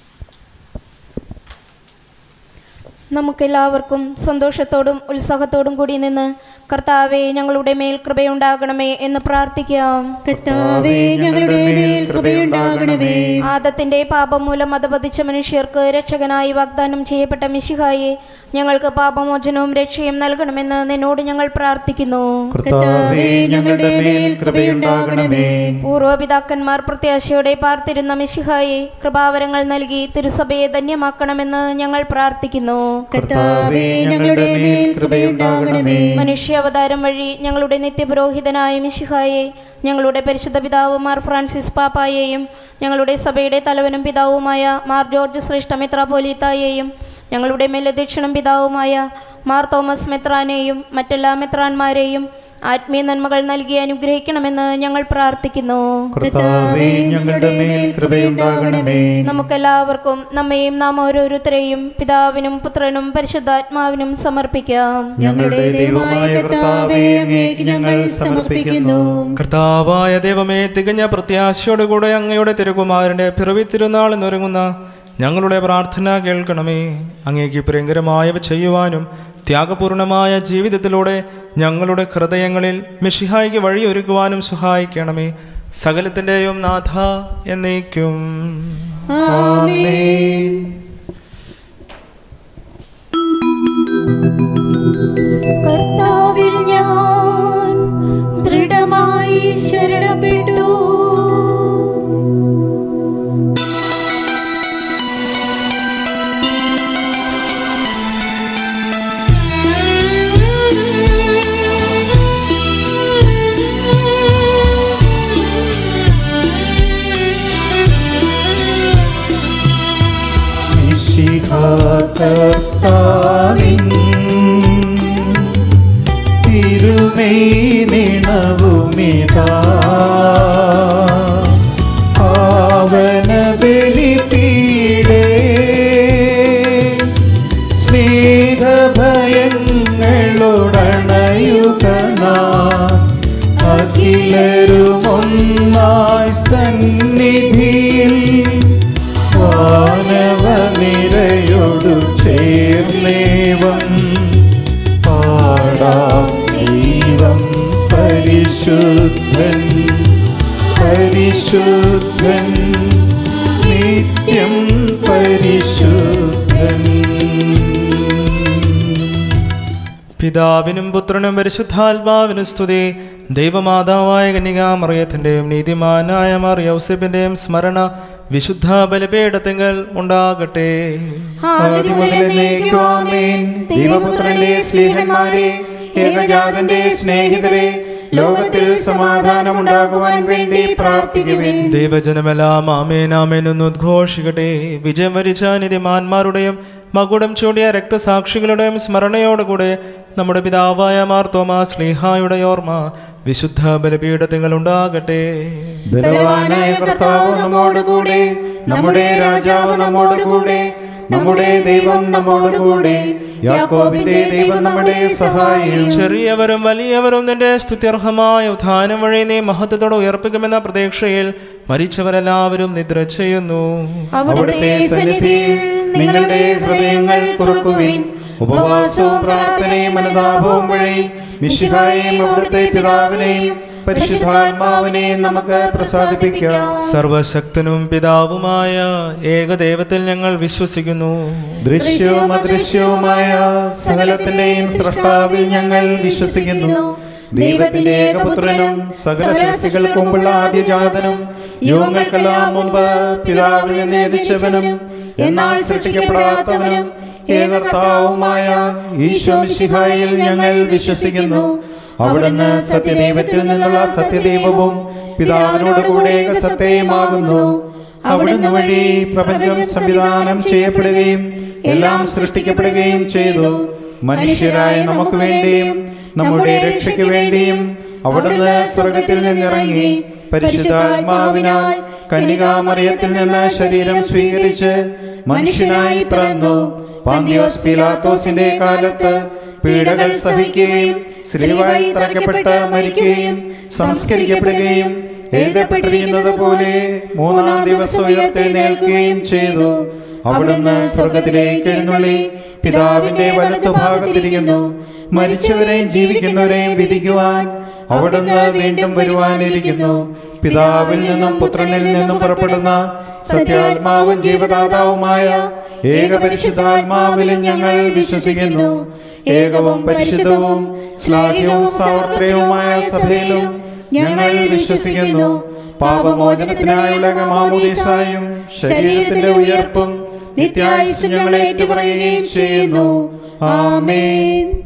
നമുക്കെല്ലാവർക്കും സന്തോഷത്തോടും ഉത്സാഹത്തോടും കൂടി നിന്ന് കർത്താവെ ഞങ്ങളുടെ മേൽ കൃപയുണ്ടാകണമേ എന്ന് പ്രാർത്ഥിക്കാം കർത്താവേ ഞങ്ങളുടെ മേൽ കൃപയുണ്ടാകണമേ ആദത്തിന്റെ പാപം മൂലം അധപതിച്ച മനുഷ്യർക്ക് രക്ഷകനായി വാഗ്ദാനം ചെയ്യപ്പെട്ട മിശിഹായെ ഞങ്ങൾക്ക് പാപമോചനവും രക്ഷയും നൽകണമെന്ന് നിന്നോട് ഞങ്ങൾ പ്രാർത്ഥിക്കുന്നു കർത്താവേ ഞങ്ങളുടെ മേൽ കൃപയുണ്ടാകണമേ പൂർവപിതാക്കന്മാർ പ്രത്യാശയോടെ പാർത്തിരുന്ന മിശിഹായെ കൃപാവരങ്ങൾ നൽകി തിരുസഭയെ ധന്യമാക്കണമെന്ന് ഞങ്ങൾ പ്രാർത്ഥിക്കുന്നു കർത്താവേ ഞങ്ങളുടെ മേൽ കൃപയുണ്ടാകണമേ മനുഷ്യ അവതാരം വഴി ഞങ്ങളുടെ നിത്യപുരോഹിതനായ മിശിഹായെ ഞങ്ങളുടെ പരിശുദ്ധ പിതാവ് മാർ ഫ്രാൻസിസ് പാപ്പായെയും ഞങ്ങളുടെ സഭയുടെ തലവനും പിതാവുമായ മാർ ജോർജ് ശ്രേഷ്ഠ മെത്രാപോലീത്തായെയും ഞങ്ങളുടെ മേലധ്യക്ഷനും പിതാവുമായ മാർ തോമസ് മെത്രാനെയും മറ്റെല്ലാ മെത്രാന്മാരെയും ആത്മീയ നന്മകൾ നൽകി അനുഗ്രഹിക്കണമെന്ന് ഞങ്ങൾ പ്രാർത്ഥിക്കുന്നു കർത്താവേ ഞങ്ങളുടെ മേൽ കൃപയുണ്ടാകണമേ നമുക്കെല്ലാവർക്കും നമ്മയും നാം ഓരോരുത്തരെയും പിതാവിനും പുത്രനും പരിശുദ്ധാത്മാവിനും സമർപ്പിക്കാം ഞങ്ങളുടെ ദൈവമായ കർത്താവേ അങ്ങേക്ക് ഞങ്ങൾ സമർപ്പിക്കുന്നു കർത്താവായ ദൈവമേ തികഞ്ഞ പ്രത്യാശയോടുകൂടെ അങ്ങയുടെ തിരുകുമാരൻ്റെ പിറവി തിരുനാൾ എന്നൊരുങ്ങുന്ന ഞങ്ങളുടെ പ്രാർത്ഥന കേൾക്കണമേ അങ്ങേക്ക് പ്രിയങ്കരമായവ ചെയ്യുവാനും ത്യാഗപൂർണമായ ജീവിതത്തിലൂടെ ഞങ്ങളുടെ ഹൃദയങ്ങളിൽ മിഷിഹായിക്ക് വഴിയൊരുക്കുവാനും സഹായിക്കണമേ സകലത്തിൻ്റെയും നാഥ എന്നേക്കും ആമേൻ കർത്താവിൽ ഞാൻ ദൃഢമായി ശരണപ്പെട്ടു കർത്താവിൻ തിരുമൈ നിണവുമിതാ പാവന ബലിപീഡേ സ്നേഹഭയങ്ങളുടണയുക നാം അഖിലരുമൊന്നായി സന്നിധിയിൽ വാനവ നിരയോടു ചേർന്നേവം പാടാം ദൈവം പരിശുദ്ധൻ പരിശുദ്ധൻ നിത്യം പരിശുദ്ധൻ പിതാവിനും പുത്രനും പരിശുദ്ധാത്മാവിനും സ്തുതി ദൈവമാതാവായ കന്യകാമറിയത്തിൻ്റെയും നീതിമാനായ മാർ യൗസഫിൻ്റെയും സ്മരണ വിശുദ്ധ ബലപീഠത്തിങ്കൽ ഉണ്ടാകട്ടെ ആദ്യം മുതൽ എന്നേക്കും ആമേൻ. ദൈവപുത്രന്റെ സ്നേഹന്മാരെ ഏകജാതന്റെ സ്നേഹിതരെ ലോകത്തിൽ സമാധാനമുണ്ടാകുവാൻ വേണ്ടി പ്രാർത്ഥിക്കുവേൻ ദൈവജനമെല്ലാം ആമേൻ ആമേൻ എന്ന് ഉദ്ഘോഷിക്കട്ടെ വിജയം വരിച്ച നിധിമാന്മാരുടെയും മകുടം ചൂടിയ രക്തസാക്ഷികളുടെയും സ്മരണയോടുകൂടെ നമ്മുടെ പിതാവായ മാർ തോമാസ് സ്ലീഹായുടെ ഓർമ്മ വിശുദ്ധ ബലപീഠത്തിങ്കൽ ഉണ്ടാകട്ടെ ബലവാനായ കർത്താവ് നമ്മോടുകൂടെ നമ്മുടെ രാജാവ് നമ്മോടുകൂടെ നമ്മുടെ ദൈവം നമ്മോടുകൂടെ യാക്കോബിന്റെ ദൈവം നമ്മുടെ സഹായം ചെറിയവരും വലിയവരും നിന്റെ സ്തുത്യർഹമായ ഉത്ഥാനം വഴി നീ മഹത്വത്തോടെ ഉയർപ്പിക്കുമെന്ന പ്രതീക്ഷയിൽ മരിച്ചവരെല്ലാവരും നിദ്ര ചെയ്യുന്നു അവിടുത്തെ സന്നിധിയിൽ നിങ്ങളുടെ ഹൃദയങ്ങൾ തുറക്കുവിൻ ഉപവാസവും പ്രാർത്ഥനയും അനുതാപവും വഴി മിശിഹായെയും അവിടുത്തെ പിതാവിനെയും പരിശുദ്ധാത്മാവിനെയും നമുക്ക് പ്രസാദിപ്പിക്കാം സർവശക്തനും പിതാവുമായ ഏകദൈവത്തിൽ ഞങ്ങൾ വിശ്വസിക്കുന്നു ദൃശ്യവും അദൃശ്യവുമായ സകലത്തിന്റെയും സൃഷ്ടാവിൽ ഞങ്ങൾ വിശ്വസിക്കുന്നു ദൈവത്തിന്റെ ഏകപുത്രനും സകല സൃഷ്ടികൾക്കും മുമ്പുള്ള ആദ്യജാതനും യുഗങ്ങൾക്കെല്ലാം മുമ്പ് പിതാവിൽ നിന്ന് ജനിച്ചവനും എന്നാൽ സൃഷ്ടിക്കപ്പെടാത്തവനും ഏകർത്താവുമായ ഈശോ മിശിഹായിൽ ഞങ്ങൾ വിശ്വസിക്കുന്നു അവിടുന്ന് സത്യദൈവത്തിൽ നിന്നുള്ള സത്യദൈവവും പിതാവിനോട് കൂടെ സത്യമാകുന്നു അവിടുന്ന് വഴി പ്രപഞ്ചം സംവിധാനം ചെയ്യപ്പെടുകയും എല്ലാം സൃഷ്ടിക്കപ്പെടുകയും ചെയ്തു മനുഷ്യരായ നമുക്ക് വേണ്ടിയും നമ്മുടെ രക്ഷയ്ക്ക് വേണ്ടിയും അവിടുന്ന് സ്വർഗത്തിൽ നിന്നിറങ്ങി പരിശുദ്ധാത്മാവിനാൽ കനികാമറിയത്തിൽ നിന്ന് ശരീരം സ്വീകരിച്ച് മനുഷ്യനായി പിറന്നു പാന്തിയോസ് പിലാത്തോസിന്റെ കാലത്ത് പീഡകൾ സഹിക്കുകയും സ്ത്രീവായി തറയ്ക്കപ്പെട്ട് മരിക്കുകയും സംസ്കരിക്കപ്പെടുകയും എഴുതപ്പെട്ടിരിക്കുന്നത് പോലെ മൂന്നാം ദിവസം ഉയർത്തെഴുന്നേൽക്കുകയും ചെയ്തു അവിടുന്ന് സ്വർഗത്തിലേക്ക് എഴുന്നള്ളി പിതാവിന്റെ വലത്തുഭാഗത്തിരിക്കുന്നു മരിച്ചവരെയും ജീവിക്കുന്നവരെയും വിധിക്കുവാൻ അവിടുന്ന് വീണ്ടും വരുവാനിരിക്കുന്നു പിതാവിൽ നിന്നും പുത്രനിൽ നിന്നും പുറപ്പെടുന്ന സത്യാത്മാവും ജീവദാതാവുമായ ഏകപരിശുദ്ധാത്മാവിലും ഞങ്ങൾ വിശ്വസിക്കുന്നു ഏകവും പരിശുദ്ധവും ശ്ലാഘ്യവും സാർത്രയവുമായ സഭയിലും ഞങ്ങൾ വിശ്വസിക്കുന്നു പാപമോചനത്തിനായുള്ള മാമോദീസായും ശരീരത്തിന്റെ ഉയർപ്പും നിത്യായുസ് ഞങ്ങൾ ഏറ്റുപറയുകയും ചെയ്യുന്നു ആമേൻ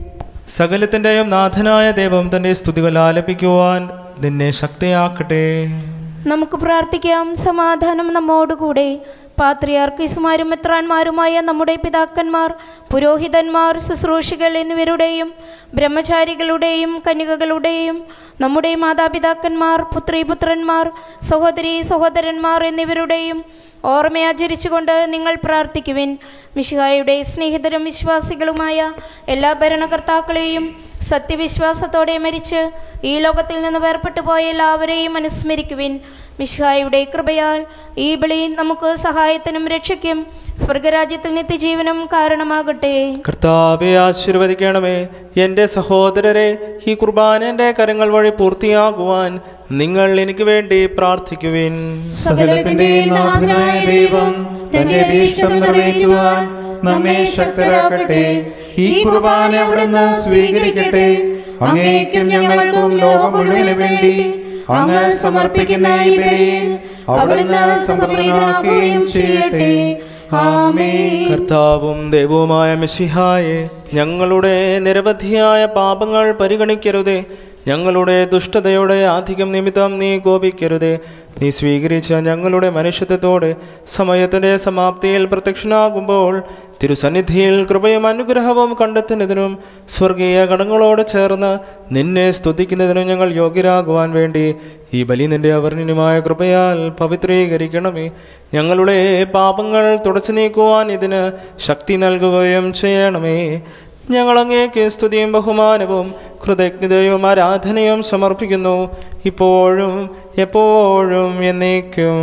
സകലത്തിൻ്റെയും നാഥനായ ദൈവം തൻ്റെ സ്തുതികൾ ആലപിക്കുവാൻ നിന്നെ ശക്തിയാക്കട്ടെ നമുക്ക് പ്രാർത്ഥിക്കാം സമാധാനം നമ്മോടുകൂടെ പാത്രിയാർക്കീസുമാരും മെത്രാന്മാരുമായ നമ്മുടെ പിതാക്കന്മാർ പുരോഹിതന്മാർ ശുശ്രൂഷികൾ എന്നിവരുടെയും ബ്രഹ്മചാരികളുടെയും കന്യകകളുടെയും നമ്മുടെ മാതാപിതാക്കന്മാർ പുത്രീപുത്രന്മാർ സഹോദരി സഹോദരന്മാർ എന്നിവരുടെയും ഓർമ്മയാചരിച്ചുകൊണ്ട് നിങ്ങൾ പ്രാർത്ഥിക്കുവിൻ മിശിഹായുടെ സ്നേഹിതരും വിശ്വാസികളുമായ എല്ലാ ഭരണകർത്താക്കളെയും സത്യവിശ്വാസത്തോടെ മരിച്ച് ഈ ലോകത്തിൽ നിന്ന് വേർപെട്ടു പോയ എല്ലാവരെയും അനുസ്മരിക്കുവിൻ മിശിഹായുടെ കൃപയാൽ ഈ ബലി നമുക്ക് സഹായത്തിനും രക്ഷയ്ക്കും സ്വർഗരാജ്യത്തിൽ നിത്യജീവനും കാരണമാകട്ടെ കർത്താവെ ആശീർവദിക്കണമേ എൻ്റെ സഹോദരരെ ഈ കുർബാന എൻ്റെ കരങ്ങൾ വഴി പൂർത്തിയാകുവാൻ നിങ്ങൾ എനിക്ക് വേണ്ടി പ്രാർത്ഥിക്കുവിൻ സകലത്തിന്റെയും നാഥനായ ദൈവം തന്റെ അഭീഷ്ടം നിറവേറ്റുവാൻ നമ്മെ ശക്തരാക്കട്ടെ ഈ കുർബാന അവിടുന്ന് സ്വീകരിക്കട്ടെ അങ്ങേക്കും ഞങ്ങൾക്കും ലോകം മുഴുവന് വേണ്ടി അങ്ങ് സമർപ്പിക്കുന്ന ഈ ബലിയിൽ അവിടുന്ന് സമൃദ്ധനാക്കുകയും ചെയ്യട്ടെ ആമേൻ കർത്താവും ദൈവവുമായ മെസ്സിഹായെ ഞങ്ങളുടെ നിരവധിയായ പാപങ്ങൾ പരിഗണിക്കരുതേ ഞങ്ങളുടെ ദുഷ്ടതയുടെ അധികം നിമിത്തം നീ കോപിക്കരുതേ നീ സ്വീകരിച്ച ഞങ്ങളുടെ മനുഷ്യത്വത്തോടെ സമയത്തിൻ്റെ സമാപ്തിയിൽ പ്രത്യക്ഷനാകുമ്പോൾ തിരുസന്നിധിയിൽ കൃപയും അനുഗ്രഹവും കണ്ടെത്തുന്നതിനും സ്വർഗീയ കടങ്ങളോട് ചേർന്ന് നിന്നെ സ്തുതിക്കുന്നതിനും ഞങ്ങൾ യോഗ്യരാകുവാൻ വേണ്ടി ഈ ബലി നിന്റെ അവർണ്ണനുമായ കൃപയാൽ പവിത്രീകരിക്കണമേ ഞങ്ങളുടെ പാപങ്ങൾ തുടച്ചു നീക്കുവാൻ ഇതിന് ശക്തി നൽകുകയും ചെയ്യണമേ ഞങ്ങൾ അങ്ങേക്ക് സ്തുതിയും ബഹുമാനവും കൃതജ്ഞതയും ആരാധനയും സമർപ്പിക്കുന്നു ഇപ്പോഴും എപ്പോഴും എന്നേക്കും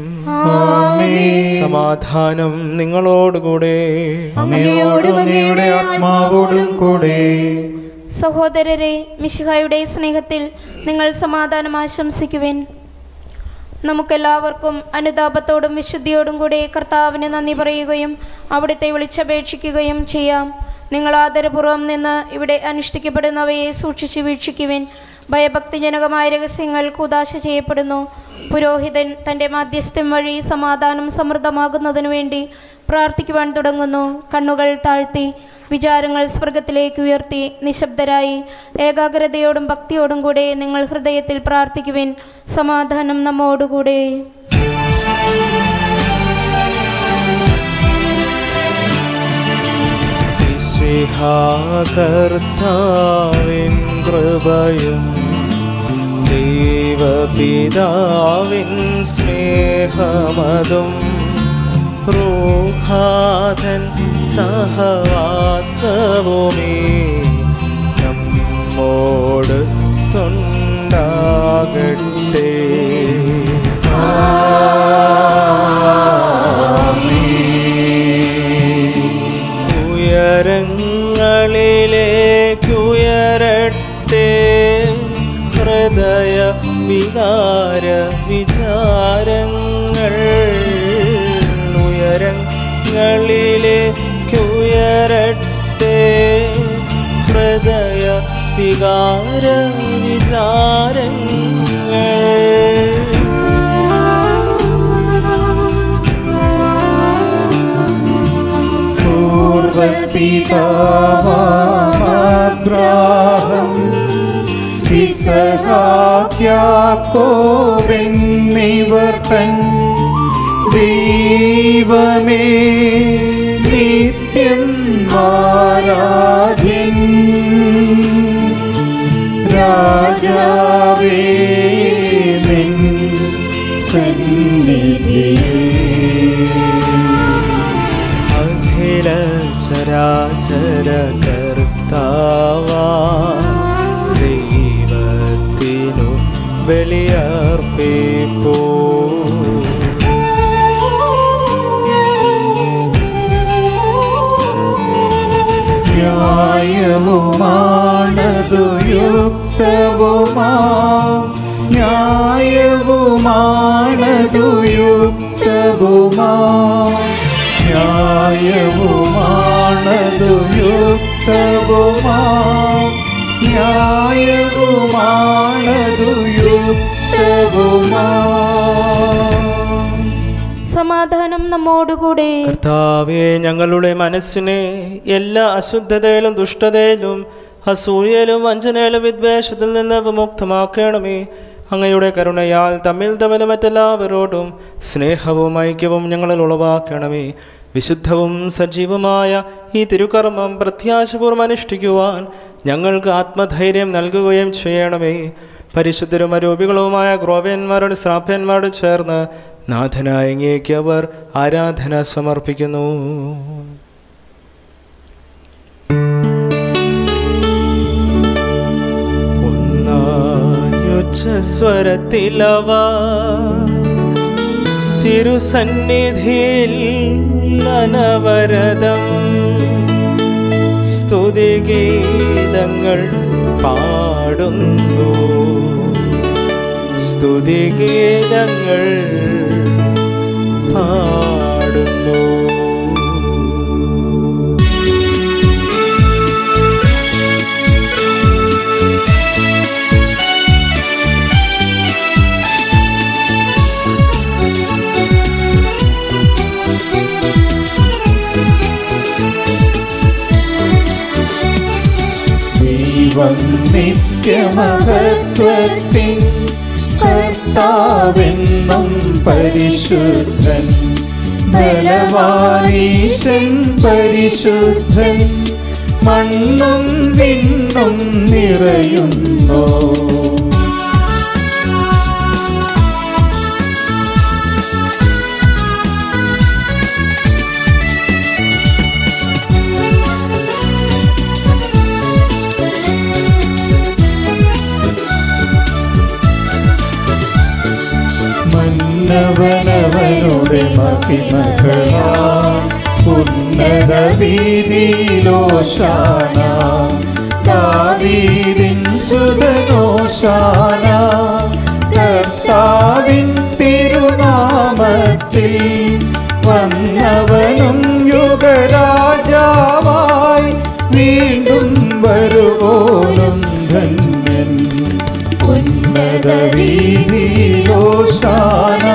സമാധാനം നിങ്ങളോടുകൂടെ അങ്ങയോടും അങ്ങയുടെ ആത്മാവോടും കൂടെ സഹോദരരെ മിശിഹായുടെ സ്നേഹത്തിൽ നിങ്ങൾ സമാധാനം ആശംസിക്കുവിൻ നമുക്കെല്ലാവർക്കും അനുതാപത്തോടും വിശുദ്ധിയോടും കൂടെ കർത്താവിന് നന്ദി പറയുകയും അവിടുത്തെ വിളിച്ചപേക്ഷിക്കുകയും ചെയ്യാം നിങ്ങൾ ആദരപൂർവ്വം നിന്ന് ഇവിടെ അനുഷ്ഠിക്കപ്പെടുന്നവയെ സൂക്ഷിച്ച് വീക്ഷിക്കുവിൻ ഭയഭക്തിജനകമായ രഹസ്യങ്ങൾ കുതാശ ചെയ്യപ്പെടുന്നു പുരോഹിതൻ തൻ്റെ മാധ്യസ്ഥ്യം വഴി സമാധാനം സമൃദ്ധമാകുന്നതിനു വേണ്ടി പ്രാർത്ഥിക്കുവാൻ തുടങ്ങുന്നു കണ്ണുകൾ താഴ്ത്തി വിചാരങ്ങൾ സ്വർഗത്തിലേക്ക് ഉയർത്തി നിശബ്ദരായി ഏകാഗ്രതയോടും ഭക്തിയോടും കൂടെ നിങ്ങൾ ഹൃദയത്തിൽ പ്രാർത്ഥിക്കുവിൻ സമാധാനം നമ്മോടുകൂടെ കർത്താവിൻ കൃപയും ദൈവപിതാവിൻ സ്നേഹമതും റൂഹാതൻ സഹവാസവുമേ നമ്മോട് തൊണ്ടാകട്ടെ ഉയരങ്ങളിലേക്കുയരട്ടെ ഹൃദയ വികാര വിചാരങ്ങൾ ഉയരങ്ങളിലേക്കുയരട്ടെ ഹൃദയ വികാര വിചാരങ്ങൾ പൂർവപിതാവാബ്രാഹം ഇസഹാക്യാക്കോവെന്നിവർ തൻ ദൈവമേ നിത്യം ആരാധ്യൻ രാജാവേ നിൻ സന്നിധിയിൽ അഖില ചരാചര കർത്താവാ ദൈവത്തിനു ബലിയർപ്പിപ്പോ ന്യായവുമാണതു യുക്തവുമാ ന്യായവുമാണതു യുക്തവുമാ ന്യായവുമാണതു യുക്തവുമാ ന്യായവുമാണതു യുക്തവുമാ സമാധാനം നമ്മോടുകൂടെ കർത്താവെ ഞങ്ങളുടെ മനസ്സിനെ എല്ലാ അശുദ്ധതയിലും ദുഷ്ടതയിലും അസൂയയിലും വഞ്ചനയിലും വിദ്വേഷത്തിൽ നിന്ന് വിമുക്തമാക്കണമേ അങ്ങയുടെ കരുണയാൽ തമ്മിൽ തമ്മിൽ മറ്റെല്ലാവരോടും സ്നേഹവും ഐക്യവും ഞങ്ങളിൽ ഉളവാക്കണമേ വിശുദ്ധവും സജീവമായ ഈ തിരുക്കർമ്മം പ്രത്യാശപൂർവ്വം അനുഷ്ഠിക്കുവാൻ ഞങ്ങൾക്ക് ആത്മധൈര്യം നൽകുകയും ചെയ്യണമേ പരിശുദ്ധരും അരൂപികളുമായ ഗ്രോവ്യന്മാരോട് ശ്രാപ്യന്മാരോട് ചേർന്ന് നാഥനായ അങ്ങേക്ക് അവർ ആരാധന സമർപ്പിക്കുന്നു സ്വരത്തിലവ തിരുസന്നിധിയിൽ അനവരതം സ്തുതിഗീതങ്ങൾ പാടുന്നു സ്തുതിഗീതങ്ങൾ പാടുന്നു ദൈവം നിത്യമഹത്വത്തിൻ കർത്താവെന്നും പരിശുദ്ധൻ ബലവാനീശൻ പരിശുദ്ധൻ മണ്ണും വിണ്ണും നിറയുന്നു മന്നവനവനുടെ മഹിമകളാ ഉന്നത വീതിയിലോശാന ദാവീദിൻ സുതനോശാന കർത്താവിൻ തിരുനാമത്തിൽ വന്നവനും യുഗരാജാവായി വീണ്ടും വരുവോനും ധന്യൻ ഉന്നത വീതിയിലോശാന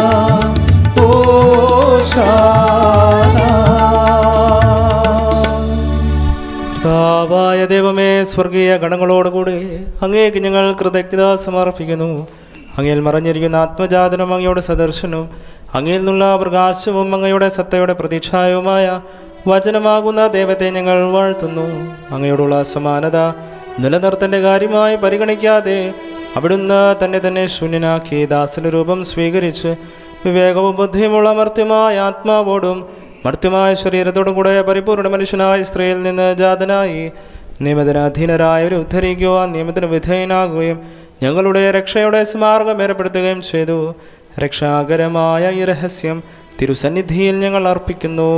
ഓശാന കർത്താവായ ദൈവമേ സ്വർഗീയ ഗണങ്ങളോടുകൂടി അങ്ങേക്ക് ഞങ്ങൾ കൃതജ്ഞത സമർപ്പിക്കുന്നു അങ്ങയിൽ മറഞ്ഞിരിക്കുന്ന ആത്മജാതനും അങ്ങയുടെ സദർശനവും അങ്ങയിൽ നിന്നുള്ള പ്രകാശവും അങ്ങയുടെ സത്തയുടെ പ്രതീക്ഷായവുമായ വചനമാകുന്ന ദൈവത്തെ ഞങ്ങൾ വാഴ്ത്തുന്നു അങ്ങയോടുള്ള സമാനത നിലനിർത്തേണ്ട കാര്യമായി പരിഗണിക്കാതെ അവിടുന്ന് തന്നെ തന്നെ ശൂന്യനാക്കി ദാസന്റെ രൂപം സ്വീകരിച്ച് വിവേകവും ബുദ്ധിയുമുള്ള മർത്യമായ ആത്മാവോടും മർത്യമായ ശരീരത്തോടും കൂടെ പരിപൂർണ മനുഷ്യനായ സ്ത്രീയിൽ നിന്ന് ജാതനായി നിയമത്തിനധീനരായവരെ ഉദ്ധരിക്കുവാൻ നിയമത്തിന് വിധേയനാകുകയും ഞങ്ങളുടെ രക്ഷയുടെ സ്മാർഗം ഏർപ്പെടുത്തുകയും ചെയ്തു രക്ഷാകരമായ ഈ രഹസ്യം തിരുസന്നിധിയിൽ ഞങ്ങൾ അർപ്പിക്കുന്നു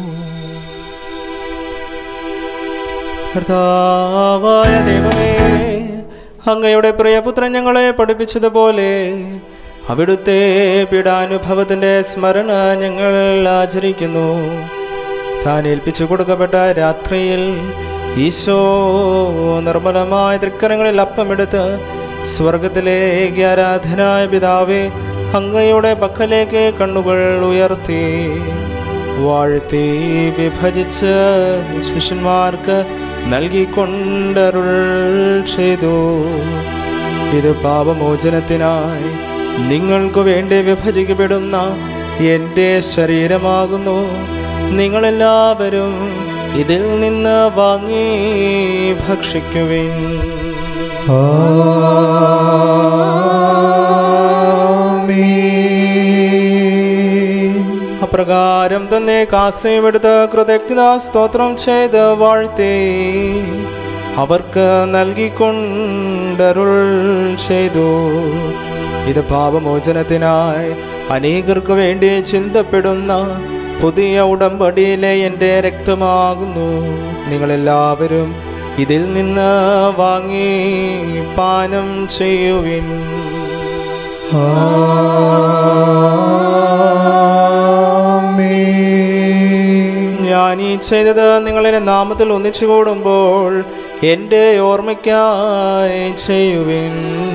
കർത്താവായ ദൈവമേ അങ്ങയുടെ പ്രിയപുത്രൻ ഞങ്ങളെ പഠിപ്പിച്ചതുപോലെ അവിടുത്തെ പീഡാനുഭവത്തിൻ്റെ സ്മരണ ഞങ്ങൾ ആചരിക്കുന്നു താൻ ഏൽപ്പിച്ചു കൊടുക്കപ്പെട്ട രാത്രിയിൽ ഈശോ നിർമ്മലമായ തൃക്കരങ്ങളിൽ അപ്പമെടുത്ത് സ്വർഗത്തിലേക്ക് ആരാധനായ പിതാവേ അങ്ങയുടെ പക്കലേക്ക് കണ്ണുകൾ ഉയർത്തി വാഴ്ത്തി വിഭജിച്ച് ശിഷ്യന്മാർക്ക് നൽകിക്കൊണ്ടരുൾ ചെയ്തു ഇത് പാപമോചനത്തിനായി നിങ്ങൾക്ക് വേണ്ടി വിഭജിക്കപ്പെടുന്ന എൻ്റെ ശരീരമാകുന്നു നിങ്ങളെല്ലാവരും ഇതിൽ നിന്ന് വാങ്ങി ഭക്ഷിക്കുവിൻ ആമേൻ അപ്രകാരം തന്നെ കാസയും എടുത്ത് കൃതജ്ഞത സ്തോത്രം ചെയ്ത് വാഴ്ത്തി അവർക്ക് നൽകിക്കൊണ്ടരുൾ ചെയ്തു ഇത് പാപമോചനത്തിനായി അനേകർക്ക് വേണ്ടി ചിന്തപ്പെടുന്ന പുതിയ ഉടമ്പടിയിലെ എൻ്റെ രക്തമാകുന്നു നിങ്ങളെല്ലാവരും ഇതിൽ നിന്ന് വാങ്ങി പാനം ചെയ്യുവിൻ ആമേൻ ഞാൻ ഈ ചെയ്തത് നിങ്ങളെ നാമത്തിൽ ഒന്നിച്ചു കൂടുമ്പോൾ എൻ്റെ ഓർമ്മയ്ക്കായി ചെയ്യുവിൻ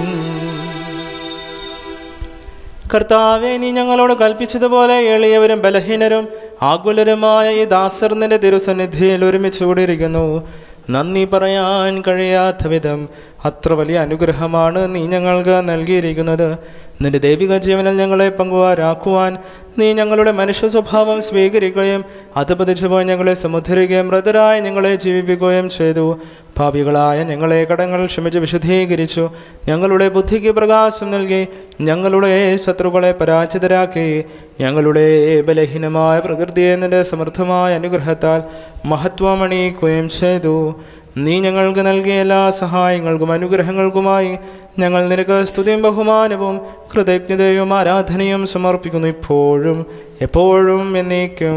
കർത്താവെ നീ ഞങ്ങളോട് കൽപ്പിച്ചതുപോലെ എളിയവരും ബലഹീനരും ആകുലരുമായ ഈ ദാസർ നിന്റെ തിരുസന്നിധിയിൽ ഒരുമിച്ച് കൂടിയിരിക്കുന്നു നന്ദി പറയാൻ കഴിയാത്ത വിധം അത്ര വലിയ അനുഗ്രഹമാണ് നീ ഞങ്ങൾക്ക് നൽകിയിരിക്കുന്നത് നിന്റെ ദൈവിക ജീവനിൽ ഞങ്ങളെ പങ്കുവാരാക്കുവാൻ നീ ഞങ്ങളുടെ മനുഷ്യ സ്വഭാവം സ്വീകരിക്കുകയും അത് പതിച്ചുപോയി ഞങ്ങളെ സമുദ്ധരിക്കുകയും മൃതരായി ഞങ്ങളെ ജീവിപ്പിക്കുകയും ചെയ്തു ഭാവികളായ ഞങ്ങളെ കടങ്ങൾ ക്ഷമിച്ച് വിശുദ്ധീകരിച്ചു ഞങ്ങളുടെ ബുദ്ധിക്ക് പ്രകാശം നൽകി ഞങ്ങളുടെ ശത്രുക്കളെ പരാജിതരാക്കി ഞങ്ങളുടെ ബലഹീനമായ പ്രകൃതിയെ നിന്റെ സമൃദ്ധമായ അനുഗ്രഹത്താൽ മഹത്വമണിയിക്കുകയും ചെയ്തു നീ ഞങ്ങൾക്ക് നൽകിയ എല്ലാ സഹായങ്ങൾക്കും അനുഗ്രഹങ്ങൾക്കുമായി ഞങ്ങൾ നിനക്ക് സ്തുതിയും ബഹുമാനവും കൃതജ്ഞതയും ആരാധനയും സമർപ്പിക്കുന്നു ഇപ്പോഴും എപ്പോഴും എന്നേക്കും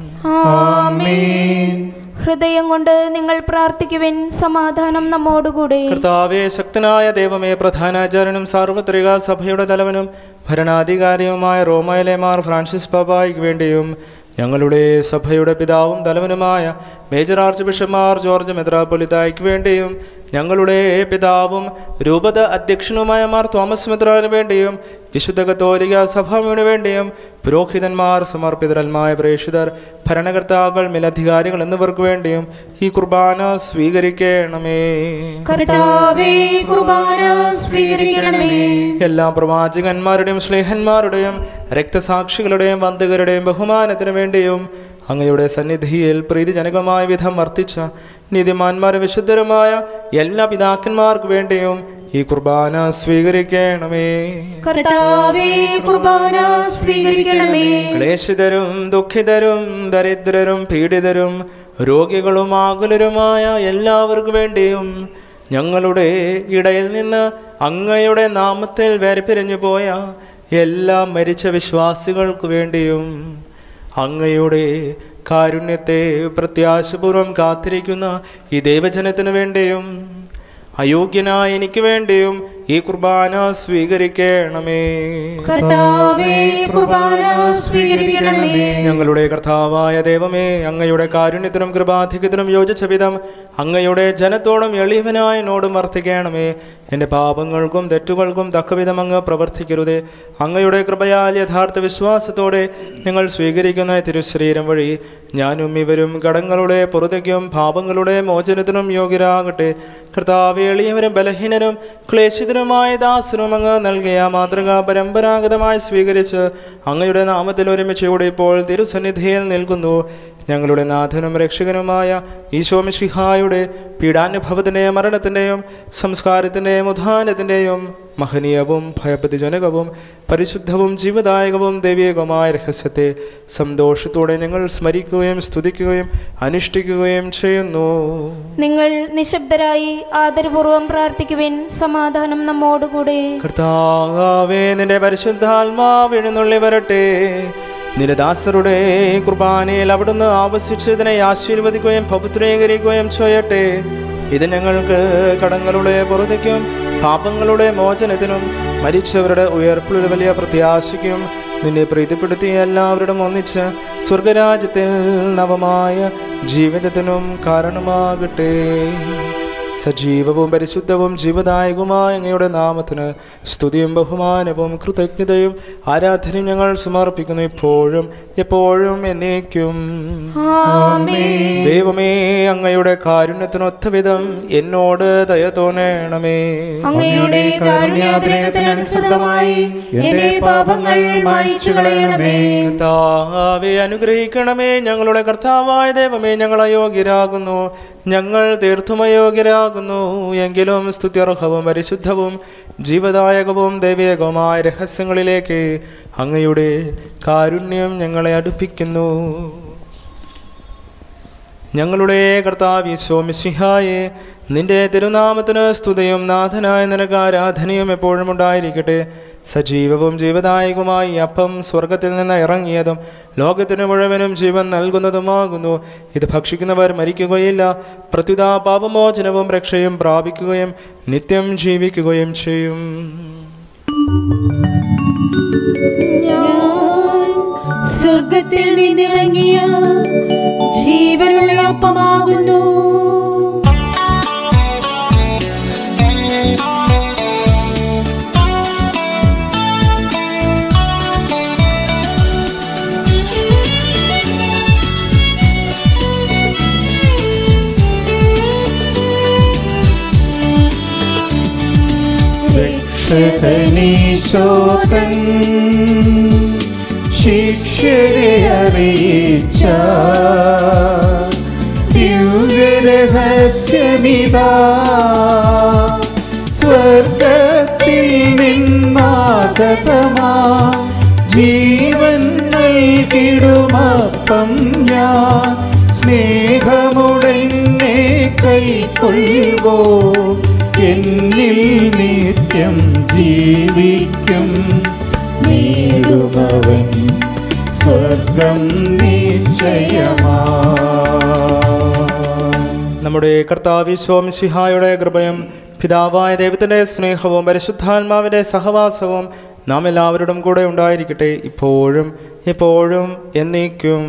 ആമേൻ ഹൃദയം കൊണ്ട് നിങ്ങൾ പ്രാർത്ഥിക്കുവിൻ സമാധാനം നമ്മോടുകൂടെ കർത്താവെ ശക്തനായ ദൈവമേ പ്രധാനാചാര്യനും സാർവത്രിക സഭയുടെ തലവനും ഭരണാധികാരിയുമായ റോമയിലെ മാർ ഫ്രാൻസിസ് പാപ്പായ്ക്ക് വേണ്ടിയും ഞങ്ങളുടെ സഭയുടെ പിതാവും തലവനുമായ മേജർ ആർച്ച് ബിഷപ്പ്മാർ ജോർജ് മെത്രാപ്പൊലിത്തായ്ക്ക് വേണ്ടിയും ഞങ്ങളുടെ പിതാവും രൂപത അധ്യക്ഷനുമായ മാർ തോമസ് മെത്രാന് വേണ്ടിയും വിശുദ്ധ കത്തോലിക സഭയുടെ വേണ്ടിയും പുരോഹിതന്മാർ സമർപ്പിതരന്മായ പ്രേക്ഷിതർ ഭരണകർത്താക്കൾ മേലധികാരികൾ എന്നിവർക്ക് വേണ്ടിയും ഈ കുർബാന സ്വീകരിക്കണമേ കർത്താവേ കുർബാന സ്വീകരിക്കണമേ എല്ലാ പ്രവാചകന്മാരുടെയും സ്നേഹന്മാരുടെയും രക്തസാക്ഷികളുടെയും വന്ദകരുടെയും ബഹുമാനത്തിനു വേണ്ടിയും അങ്ങയുടെ സന്നിധിയിൽ പ്രീതിജനകമായ വിധം വർത്തിച്ച നീതിമാന്മാരും വിശുദ്ധരുമായ എല്ലാ പിതാക്കന്മാർക്ക് വേണ്ടിയും ഈ കുർബാന സ്വീകരിക്കണമേ കർത്താവേ കുർബാന സ്വീകരിക്കണമേ ക്ലേശിതരും ദുഃഖിതരും ദരിദ്രരും പീഡിതരും രോഗികളും ആകുലരുമായ എല്ലാവർക്കു വേണ്ടിയും ഞങ്ങളുടെ ഇടയിൽ നിന്ന് അങ്ങയുടെ നാമത്തിൽ വേർപിരിഞ്ഞു പോയ എല്ലാ മരിച്ച വിശ്വാസികൾക്ക് വേണ്ടിയും അങ്ങയുടെ കാരുണ്യത്തെ പ്രത്യാശപൂർവം കാത്തിരിക്കുന്ന ഈ ദൈവജനത്തിനു വേണ്ടിയും അയോഗ്യനായ എനിക്ക് വേണ്ടിയും ഈ കുർബാന സ്വീകരിക്കണമേ കർത്താവേ കുർബാന സ്വീകരിക്കണമേ ഞങ്ങളുടെ കർത്താവായ ദൈവമേ അങ്ങയുടെ കാരുണ്യത്തിനും കൃപാധിക്യത്തിനും യോജിച്ച വിധം അങ്ങയുടെ ജനത്തോടും എളിയവനായ നോടും വർദ്ധിക്കണമേ എൻ്റെ പാപങ്ങൾക്കും തെറ്റുകൾക്കും തക്കവിധം അങ്ങ് പ്രവർത്തിക്കരുതേ അങ്ങയുടെ കൃപയാൽ യഥാർത്ഥ വിശ്വാസത്തോടെ ഞങ്ങൾ സ്വീകരിക്കുന്ന തിരുശരീരം വഴി ഞാനും ഇവരും കടങ്ങളുടെ പുറത്തേക്കും പാപങ്ങളുടെ മോചനത്തിനും യോഗ്യരാകട്ടെ കർത്താവ് എളിയവരും ബലഹീനരും ക്ലേശിതരുമായ ദാസനും അങ്ങ് നൽകിയ മാതൃക പരമ്പരാഗതമായി സ്വീകരിച്ച് അങ്ങയുടെ നാമത്തിൽ ഒരുമിച്ച് കൂടി ഇപ്പോൾ തിരുസന്നിധിയിൽ നിൽക്കുന്നു ഞങ്ങളുടെ നാഥനും രക്ഷകനുമായ ഈശോ മിശിഹായുടെ പീഡാനുഭവത്തിൻ്റെയും മരണത്തിൻ്റെയും സംസ്കാരത്തിൻ്റെയും ഉദ്ധാനത്തിൻ്റെയും മഹനീയവും ഭയപ്രതിജനകവും പരിശുദ്ധവും ജീവദായകവും ദൈവികവുമായ രഹസ്യത്തെ സന്തോഷത്തോടെ ഞങ്ങൾ സ്മരിക്കുകയും സ്തുതിക്കുകയും അനുഷ്ഠിക്കുകയും ചെയ്യുന്നു നിങ്ങൾ നിശബ്ദരായി ആദരപൂർവം പ്രാർത്ഥിക്കുവിൻ സമാധാനം നമ്മോടുകൂടെ കർത്താവേ നിന്റെ പരിശുദ്ധാത്മാവ് എഴുന്നള്ളി വരട്ടെ നിന്റെ ദാസരുടെ കുർബാനയിൽ അവിടുന്ന് ആവശ്യിച്ചതിനെ ആശീർവദിക്കുകയും പവിത്രീകരിക്കുകയും ചെയ്യട്ടെ ഇത് ഞങ്ങൾക്ക് കടങ്ങളുടെ പുറത്തേക്കും പാപങ്ങളുടെ മോചനത്തിനും മരിച്ചവരുടെ ഉയർപ്പിലൊരു വലിയ പ്രത്യാശയ്ക്കും നിന്നെ പ്രീതിപ്പെടുത്തിയ എല്ലാവരും ഒന്നിച്ച് സ്വർഗരാജ്യത്തിൽ നവമായ ജീവിതത്തിനും കാരണമാകട്ടെ സജീവവും പരിശുദ്ധവും ജീവദായകവുമായ അങ്ങയുടെ നാമത്തിന് സ്തുതിയും ബഹുമാനവും കൃതജ്ഞതയും ആരാധനയും ഞങ്ങൾ സമർപ്പിക്കുന്നു ഇപ്പോഴും എപ്പോഴും എന്നേക്കും ആമേൻ ദൈവമേ അങ്ങയുടെ കാരുണ്യത്തിനൊത്ത വിധം എന്നോട് ദയ തോന്നണമേ അങ്ങയുടെ കാരുണ്യാഗ്രഹത്തിനനുസൃതമായി എന്റെ പാപങ്ങൾ മായിച്ചു കളയണമേ കർത്താവെ അനുഗ്രഹിക്കണമേ ഞങ്ങളുടെ കർത്താവായ ദൈവമേ ഞങ്ങൾ അയോഗ്യരാകുന്നു ഞങ്ങൾ തീർത്തും അയോഗ്യരാകുന്നു എങ്കിലും സ്തുത്യർഹവും പരിശുദ്ധവും ജീവദായകവും ദൈവികവുമായ രഹസ്യങ്ങളിലേക്ക് അങ്ങയുടെ കാരുണ്യം ഞങ്ങളെ അടുപ്പിക്കുന്നു ഞങ്ങളുടെ കർത്താവ് സോമിസിഹായെ നിന്റെ തിരുനാമത്തിന് സ്തുതിയും നാഥനായ നിനക്ക് ആരാധനയും എപ്പോഴും ഉണ്ടായിരിക്കട്ടെ സജീവവും ജീവദായകവുമായി ഈ അപ്പം സ്വർഗത്തിൽ നിന്ന് ഇറങ്ങിയതും ലോകത്തിന് മുഴുവനും ജീവൻ നൽകുന്നതുമാകുന്നു ഇത് ഭക്ഷിക്കുന്നവർ മരിക്കുകയില്ല പ്രത്യുത പാപമോചനവും രക്ഷയും പ്രാപിക്കുകയും നിത്യം ജീവിക്കുകയും ചെയ്യും ഞാൻ സ്വർഗത്തിൽ നിന്നിറങ്ങിയ ജീവനുള്ള അപ്പമാകുന്നു രക്ഷകനീശോതൻ ശിക്ഷരെ അറിയിച്ച ദിവ്യരഹസ്യമിതാ സ്വർഗത്തിൽ നിന്നാഗതമാ ജീവൻ നൽകിടുമപ്പം ഞാൻ സ്നേഹമുടനെ കൈക്കൊള്ളുവോ എന്നിൽ നിത്യം ജീവിക്കും നേടുമവൻ സ്വർഗം നിശ്ചയമാ നമ്മുടെ കർത്താവ് സ്വാമിസിഹായുടെ കൃപയും പിതാവായ ദൈവത്തിൻ്റെ സ്നേഹവും പരിശുദ്ധാത്മാവിൻ്റെ സഹവാസവും നാം എല്ലാവരോടും കൂടെ ഉണ്ടായിരിക്കട്ടെ ഇപ്പോഴും എപ്പോഴും എന്നേക്കും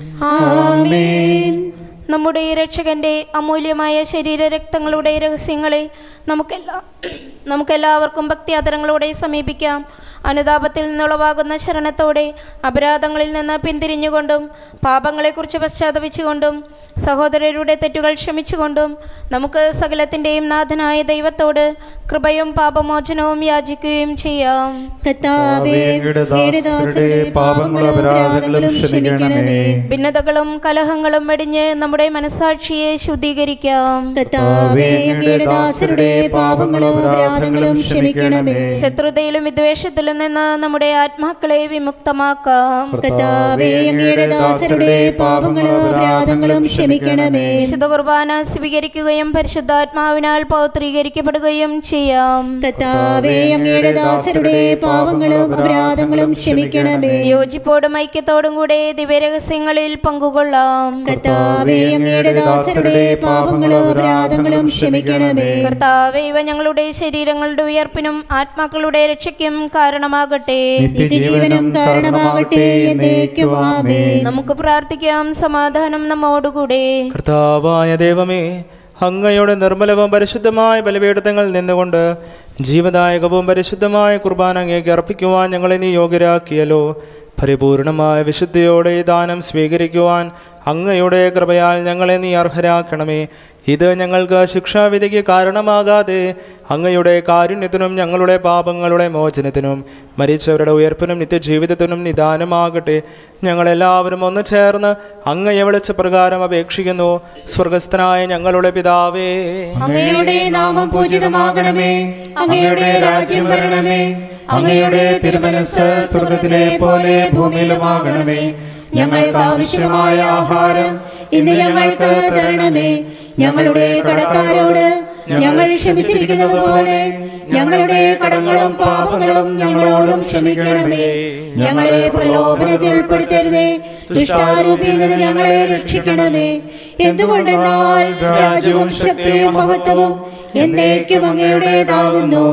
ആമേൻ നമ്മുടെ രക്ഷകന്റെ അമൂല്യമായ ശരീര രക്തങ്ങളുടെ രഹസ്യങ്ങളെ നമുക്കെല്ലാ നമുക്കെല്ലാവർക്കും ഭക്തിയാദരങ്ങളോടെ സമീപിക്കാം അനുതാപത്തിൽ നിന്നുളവാകുന്ന ശരണത്തോടെ അപരാധങ്ങളിൽ നിന്ന് പിന്തിരിഞ്ഞുകൊണ്ടും പാപങ്ങളെക്കുറിച്ച് പശ്ചാത്തപിച്ചുകൊണ്ടും സഹോദരരുടെ തെറ്റുകൾ ക്ഷമിച്ചുകൊണ്ടും നമുക്ക് സകലത്തിൻ്റെയും നാഥനായ ദൈവത്തോട് കൃപയും പാപമോചനവും യാചിക്കുകയും ചെയ്യാം കർത്താവേ അങ്ങയുടെ ദാസരുടെ പാപങ്ങളും അപരാധങ്ങളും ക്ഷമിക്കണമേ ഭിന്നതകളും കലഹങ്ങളും വെടിഞ്ഞ് നമ്മുടെ മനസാക്ഷിയെ ശുദ്ധീകരിക്കാം കർത്താവേ അങ്ങയുടെ ദാസരുടെ പാപങ്ങളും അപരാധങ്ങളും ക്ഷമിക്കണമേ ശത്രുതയിലും വിദ്വേഷത്തിലും നിന്ന് നമ്മുടെ ആത്മാക്കളെ വിമുക്തമാക്കാം കർത്താവേ അങ്ങയുടെ ദാസരുടെ പാപങ്ങളും അപരാധങ്ങളും ക്ഷമിക്കണമേ വിശുദ്ധ കുർബാന സ്വീകരിക്കുകയും പരിശുദ്ധാത്മാവിനാൽ പൗത്രീകരിക്കപ്പെടുകയും ചെയ്യാം കർത്താവേ അങ്ങയുടെ ദാസരുടെ പാപങ്ങളും അപരാധങ്ങളും ക്ഷമിക്കണമേ യോജിപ്പോടും ഐക്യത്തോടും കൂടെ ദിവ്യരഹസ്യങ്ങളിൽ പങ്കുകൊള്ളാം കർത്താവേ അങ്ങയുടെ ദാസരുടെ പാപങ്ങളും അപരാധങ്ങളും ക്ഷമിക്കണമേ കർത്താവേ ഇവ ഞങ്ങളുടെ ശരീരങ്ങളുടെ ഉയർപ്പിനും ആത്മാക്കളുടെ രക്ഷയ്ക്കും കാരണമാകട്ടെ നിത്യജീവനം കാരണമാകട്ടെ എന്നേക്കും ആമേൻ നമുക്ക് പ്രാർത്ഥിക്കാം സമാധാനം നമ്മോടുകൂടെ കർത്താവായ ദൈവമേ അങ്ങയുടെ നിർമ്മലവും പരിശുദ്ധമായ ബലിപീഠത്തിൽ നിന്നുകൊണ്ട് ജീവദായകവും പരിശുദ്ധമായ കുർബാന അങ്ങേക്ക് അർപ്പിക്കുവാൻ ഞങ്ങളെ നീ യോഗ്യരാക്കിയല്ലോ പരിപൂർണമായ വിശുദ്ധിയോടെ ഈ ദാനം സ്വീകരിക്കുവാൻ അങ്ങയുടെ കൃപയാൽ ഞങ്ങളെ നീ അർഹരാക്കണമേ ഇത് ഞങ്ങൾക്ക് ശിക്ഷാവിധിക്ക് കാരണമാകാതെ അങ്ങയുടെ കാരുണ്യത്തിനും ഞങ്ങളുടെ പാപങ്ങളുടെ മോചനത്തിനും മരിച്ചവരുടെ ഉയർപ്പിനും നിത്യജീവിതത്തിനും നിദാനമാകട്ടെ ഞങ്ങളെല്ലാവരും ഒന്ന് ചേർന്ന് അങ്ങയെ വിളിച്ച പ്രകാരം അപേക്ഷിക്കുന്നു സ്വർഗസ്ഥനായ ഞങ്ങളുടെ പിതാവേ അങ്ങയുടെ നാമം പൂജിതമാകണമേ അങ്ങയുടെ രാജ്യം വരണമേ അങ്ങയുടെ തിരുമനസ് സ്വർഗത്തിലെ പോലെ ഭൂമിയിലുമാകണമേ ഞങ്ങൾക്ക് ആവശ്യമായ ആഹാരം ഇന്ന് ഞങ്ങൾക്ക് തരണമേ ഞങ്ങളുടെ കടക്കാരോട് ഞങ്ങൾ ക്ഷമിച്ചിരിക്കുന്നത് പോലെ ഞങ്ങളുടെ കടങ്ങളും പാപങ്ങളും ഞങ്ങളോടും ക്ഷമിക്കണമേ ഞങ്ങളെ പ്രലോഭനത്തിൽ ഉൾപ്പെടുത്തരുതേ ദുഷ്ടാരൂപിയിൽ നിന്ന് ഞങ്ങളെ രക്ഷിക്കണമേ എന്തുകൊണ്ടെന്നാൽ രാജ്യവും ശക്തിയും മഹത്വവും എന്നേക്കും അങ്ങയുടേതാകുന്നു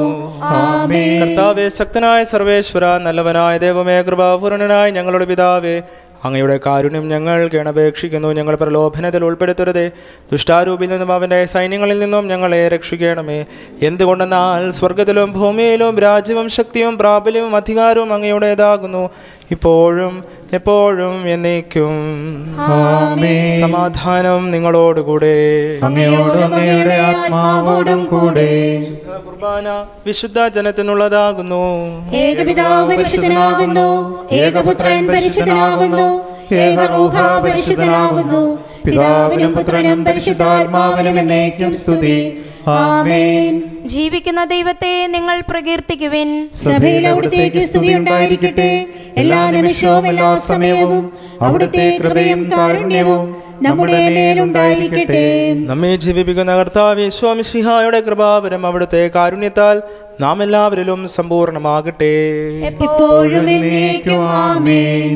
ആമേ കർത്താവെ ശക്തനായ സർവേശ്വര നല്ലവനായ ദൈവമേ കൃപാപൂർണനായ ഞങ്ങളുടെ പിതാവേ അങ്ങയുടെ കാരുണ്യം ഞങ്ങൾ കേണപേക്ഷിക്കുന്നു ഞങ്ങൾ പ്രലോഭനത്തിൽ ഉൾപ്പെടുത്തരുതേ ദുഷ്ടാരൂപിൽ നിന്നും അവൻ്റെ സൈന്യങ്ങളിൽ നിന്നും ഞങ്ങളെ രക്ഷിക്കണമേ എന്തുകൊണ്ടെന്നാൽ സ്വർഗത്തിലും ഭൂമിയിലും രാജ്യവും ശക്തിയും പ്രാബല്യവും അധികാരവും അങ്ങയുടേതാകുന്നു ഇപ്പോഴും എപ്പോഴും എന്നേക്കും ആമേൻ. സമാധാനം നിങ്ങളോടുകൂടെ അങ്ങയോടും അങ്ങയുടെ ആത്മാവോടും കൂടെ കുർബാന വിശുദ്ധ ജനത്തിനുള്ളതാകുന്നു ഏകപിതാവ് പരിശുദ്ധനാകുന്നു ഏകപുത്രൻ പരിശുദ്ധനാകുന്നു ഏകറൂഹ പരിശുദ്ധനാകുന്നു പിതാവിനും പുത്രനും പരിശുദ്ധാത്മാവിനും എന്നേക്കും സ്തുതി ആമേൻ ജീവിക്കുന്ന ദൈവത്തെ നിങ്ങൾ പ്രകീർത്തിക്കുവിൻ സഭയിൽ അവിടുത്തേക്ക് സ്തുതി ഉണ്ടായിരിക്കട്ടെ എല്ലാ നിമിഷവും എല്ലാ സമയവും അവിടുത്തെ കൃപയും കാരുണ്യവും നമ്മുടെ മേലുണ്ടായിരിക്കട്ടെ നമ്മെ ജീവിപ്പിക്കുന്ന കർത്താവ് സ്വാമിസിഹായുടെ കൃപാവരം അവിടുത്തെ കാരുണ്യത്താൽ നാം എല്ലാവരിലും സമ്പൂർണ്ണമാകട്ടെ ഇപ്പോഴും എന്നേക്കും ആമേൻ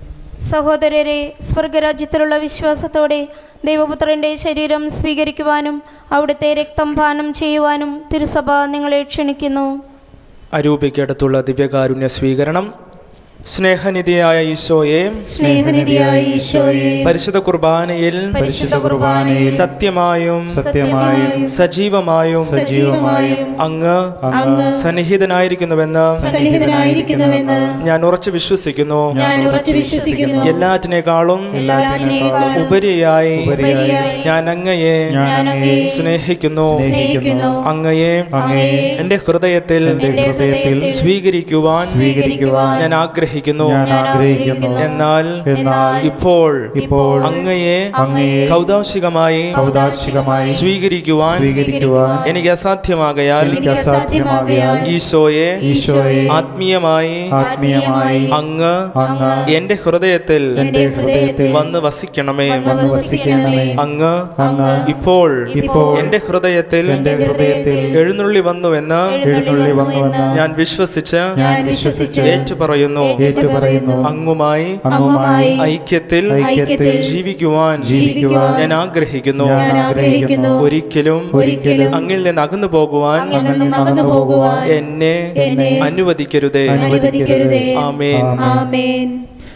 സഹോദരരെ സ്വർഗരാജ്യത്തിലുള്ള വിശ്വാസത്തോടെ ദൈവപുത്രന്റെ ശരീരം സ്വീകരിക്കുവാനും അവിടുത്തെ രക്തം പാനം ചെയ്യുവാനും തിരുസഭ നിങ്ങളെ ക്ഷണിക്കുന്നു അരൂപിക്കടുത്തുള്ള ദിവ്യകാരുണ്യ സ്വീകരണം സ്നേഹനിധിയായ ഈശോയെ സ്നേഹനിധിയായ ഈശോയെ പരിശുദ്ധ കുർബാനയിൽ പരിശുദ്ധ കുർബാനയിൽ സത്യമായും സത്യമായും സജീവമായും സജീവമായും അങ്ങ് അങ്ങ് സന്നിഹിതനായിരിക്കുന്നുവെന്ന് സന്നിഹിതനായിരിക്കുന്നുവെന്ന് ഞാൻ ഉറച്ചു വിശ്വസിക്കുന്നു ഞാൻ ഉറച്ചു വിശ്വസിക്കുന്നു എല്ലാറ്റിനേക്കാളും എല്ലാറ്റിനേക്കാളും ഉപരിയായി ഉപരിയായി ഞാൻ അങ്ങയെ ഞാൻ അങ്ങയെ സ്നേഹിക്കുന്നു സ്നേഹിക്കുന്നു അങ്ങയെ അങ്ങയെ എന്റെ ഹൃദയത്തിൽ എന്റെ ഹൃദയത്തിൽ സ്വീകരിക്കുവാൻ സ്വീകരിക്കുവാൻ ഞാൻ ആഗ്രഹിക്കുന്നു ഞാൻ ആഗ്രഹിക്കുന്നു എന്നാൽ എന്നാൽ ഇപ്പോൾ ഇപ്പോൾ അങ്ങയെ അങ്ങയെ കൗതാശികമായി ഔദാശികമായി സ്വീകരിക്കുവാൻ സ്വീകരിക്കുവാൻ എനിക്ക് അസാധ്യമാകയാൽ എനിക്ക് അസാധ്യമാകയാൽ ഈശോയെ ഈശോയെ ആത്മീയമായി ആത്മീയമായി അങ്ങ് അങ്ങ് എന്റെ ഹൃദയത്തിൽ എന്റെ ഹൃദയത്തിൽ വന്ന് വസിക്കണമേ വന്ന് വസിക്കണമേ അങ്ങ് അങ്ങ് ഇപ്പോൾ ഇപ്പോൾ എന്റെ ഹൃദയത്തിൽ എന്റെ ഹൃദയത്തിൽ എഴുന്നള്ളി വന്നുവെന്ന് എഴുന്നള്ളി വന്നുവെന്ന് ഞാൻ വിശ്വസിച്ച് ഞാൻ വിശ്വസിച്ച് ഏറ്റുപറയുന്നു ഏറ്റുപറയുന്നു അങ്ങുമായി അങ്ങുമായി ഐക്യത്തിൽ ഐക്യത്തിൽ ജീവിക്കുവാൻ ജീവിക്കുവാൻ ഞാൻ ആഗ്രഹിക്കുന്നു ഞാൻ ആഗ്രഹിക്കുന്നു ഒരിക്കലും ഒരിക്കലും അങ്ങിൽ നിന്ന് അകന്നു പോകുവാൻ അങ്ങിൽ നിന്ന് അകന്നു പോകുവാൻ എന്നെ എന്നെ അനുവദിക്കരുതേ അനുവദിക്കരുതേ ആമേൻ ആമേൻ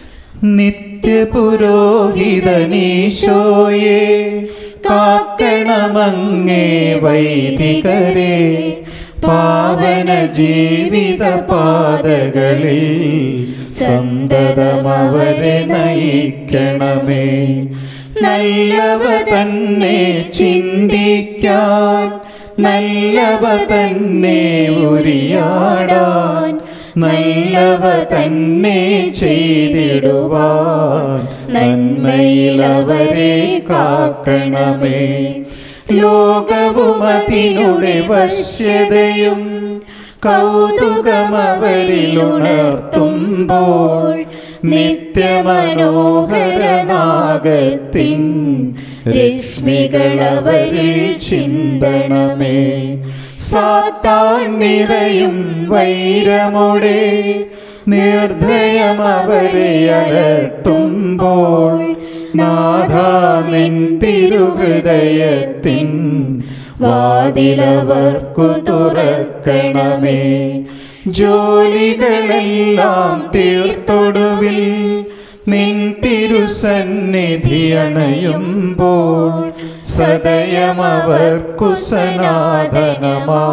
നിത്യപുരോഹിതനീശോയെ കാക്കണമങ്ങേ വൈദികരെ പാവന ജീവിത പാതകളിൽ സന്തതമവരെ നയിക്കണമേ നല്ലവ തന്നെ ചിന്തിക്കാൻ നല്ലവ തന്നെ ഉരിയാടാൻ നല്ലവ തന്നെ ചെയ്തിടുവാൻ നന്മയിലവരെ കാക്കണമേ ലോകവും അതിനുടെ വശ്യതയും കൗതുകമവരിലുണർത്തുമ്പോൾ നിത്യമനോഹരനാഗത്തിൻ രശ്മികളവരിൽ ചിന്തണമേ സാത്താൻ നിറയും വൈരമോടെ നിർഭയമവരെ അലട്ടുമ്പോൾ നാഥാ നിൻ തിരുഹൃദയത്തിൻ വാതിലവർക്കു തുറക്കണമേ ജോലികളെല്ലാം തീർത്തൊടുവിൽ നിൻ തിരുസന്നിധി അണയുമ്പോൾ സദയമവർക്കു സനാതനമാ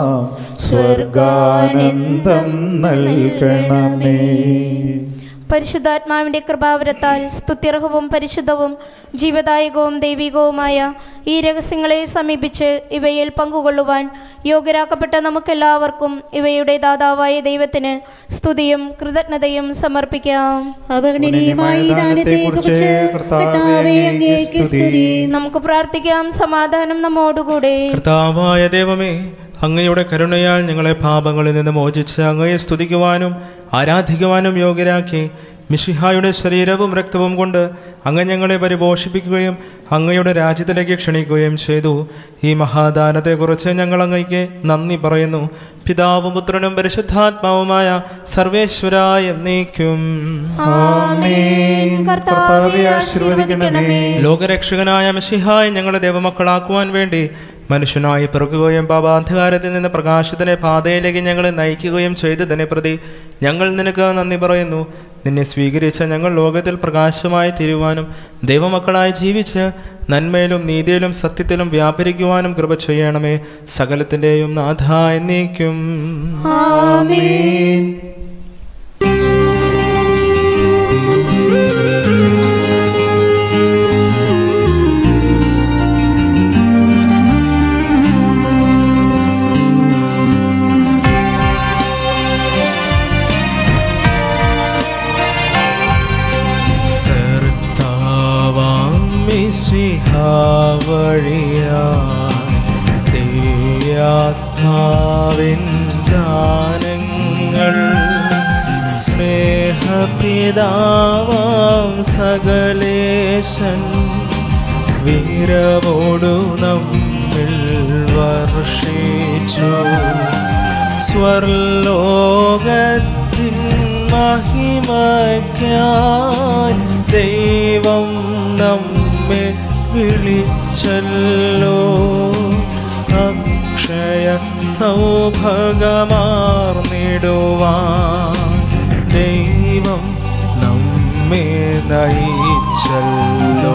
സ്വർഗാനന്ദം നൽകണമേ പരിശുദ്ധാത്മാവിന്റെ കൃപാവരത്താൽ സ്തുത്യർഹവും പരിശുദ്ധവും ജീവദായകവും ദൈവികവുമായ ഈ രഹസ്യങ്ങളെ സമീപിച്ച് ഇവയിൽ പങ്കുകൊള്ളുവാൻ യോഗ്യരാക്കപ്പെട്ട നമുക്കെല്ലാവർക്കും ഇവയുടെ ദാതാവായ ദൈവത്തിന് സ്തുതിയും കൃതജ്ഞതയും സമർപ്പിക്കാം അവർണനീയമായ ഈ ദാനത്തെക്കുറിച്ച് കർത്താവേ അങ്ങേക്ക് സ്തുതി നമുക്ക് പ്രാർത്ഥിക്കാം സമാധാനം നമ്മോടുകൂടെ കർത്താവായ ദൈവമേ അങ്ങയുടെ കരുണയാൽ ഞങ്ങളെ പാപങ്ങളിൽ നിന്ന് മോചിച്ച് അങ്ങയെ സ്തുതിക്കുവാനും ആരാധിക്കുവാനും യോഗ്യരാക്കി മിഷിഹായുടെ ശരീരവും രക്തവും കൊണ്ട് അങ്ങ് ഞങ്ങളെ പരിപോഷിപ്പിക്കുകയും അങ്ങയുടെ രാജ്യത്തിലേക്ക് ക്ഷണിക്കുകയും ചെയ്തു ഈ മഹാദാനത്തെക്കുറിച്ച് ഞങ്ങൾ അങ്ങയ്ക്ക് നന്ദി പറയുന്നു പിതാവും പുത്രനും പരിശുദ്ധാത്മാവുമായ സർവേശ്വരായ എന്നേക്കും ആമേൻ കർത്താവെ ആശീർവദിക്കണമേ ലോകരക്ഷകനായ മിഷിഹായി ഞങ്ങളെ ദൈവമക്കളാക്കുവാൻ വേണ്ടി മനുഷ്യനായി പിറക്കുകയും പാപാന്ധകാരത്തിൽ നിന്ന് പ്രകാശത്തിന്റെ പാതയിലേക്ക് ഞങ്ങളെ നയിക്കുകയും ചെയ്തതിനെ പ്രതി ഞങ്ങൾ നിനക്ക് നന്ദി പറയുന്നു നിന്നെ സ്വീകരിച്ച ഞങ്ങൾ ലോകത്തിൽ പ്രകാശമായി തീരുവാനും ദൈവമക്കളായി ജീവിച്ച് നന്മയിലും നീതിയിലും സത്യത്തിലും വ്യാപരിക്കുവാനും കൃപ ചെയ്യണമേ സകലത്തിൻ്റെയും നാഥ എന്നേക്കും ആമേൻ കർത്താവാം മിശിഹാവഴിയായി ദൈവാത്മാവിൻ ദാനങ്ങൾ സ്നേഹപിതാവാം സകലേശൻ വീരമോടു നമ്മിൽ വർഷിച്ചു സ്വർലോകത്തിൻ മഹിമയ്ക്കായി ദൈവം നമ്മെ വിളിച്ചല്ലോ അക്ഷയ സൗഭഗമാർന്നിടുവാൻ ദൈവം നമ്മെ നയിച്ചല്ലോ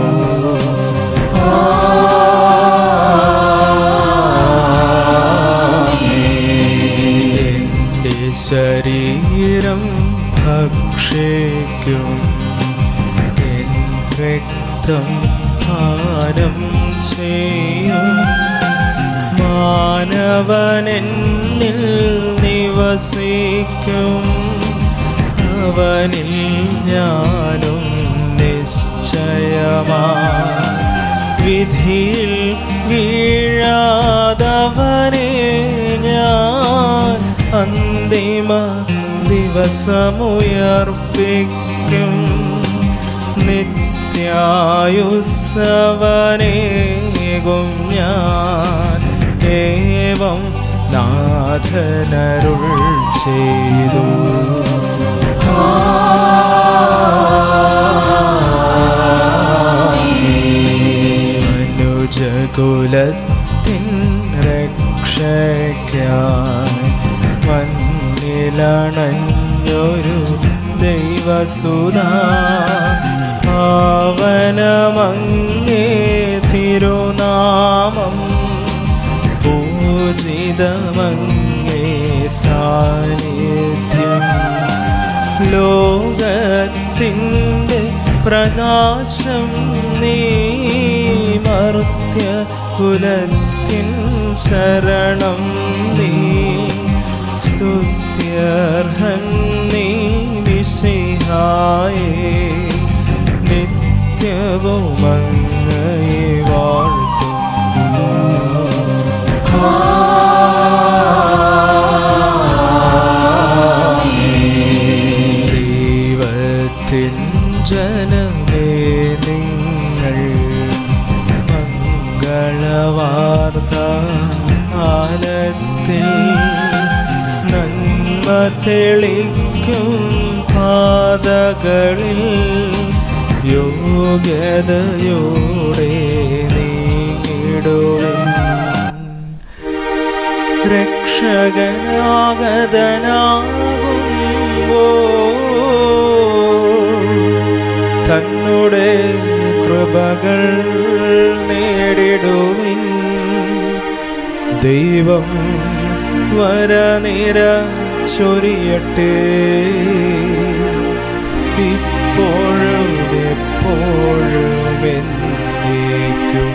എൻ്റെ ശരീരം ഭക്ഷിക്കും എൻ രക്തം പാനം ചെയ്യും മാനവനെന്നിൽ നിവസിക്കും അവനിൽ ഞാനും നിശ്ചയമാ വിധിയിൽ വീഴാതവനെ ഞാൻ അന്തിമ ദിവസമുയർപ്പിക്കും നിത്യായുസവനേകും ഞാൻ ഏവം നാഥനരുൾ ചെയ്തു മനുജകുലത്തിൻ രക്ഷയ്ക്കായി മണ്ണിലണഞ്ഞൊരു ദൈവസുത പാവനമങ്ങേ തിരുനാമം പൂജിതമങ്ങേ സാന്നിധ്യം ലോകത്തിൻ്റെ പ്രകാശം നീ മർത്യ കുലത്തിൻ ശരണം നീ സ്തുത്യർഹൻ നീ വിശിഹായേ നിത്യവും അങ്ങയെ വാഴ്ത്തുന്നു ദൈവത്തിൻ ജനമേ നിങ്ങൾ മംഗളവാർത്ത കാലത്തിൽ നന്മ തെളിക്കും പാതകളിൽ യോഗ്യതയോടെ നീങ്ങിടുവിൻ രക്ഷകനാഗതനാകുമ്പോ തന്നുടെ കൃപകൾ നേടിടുവിൻ ദൈവം വരനിര ചൊരിയട്ടെ ഇപ്പോഴും എപ്പോഴും എന്നേക്കും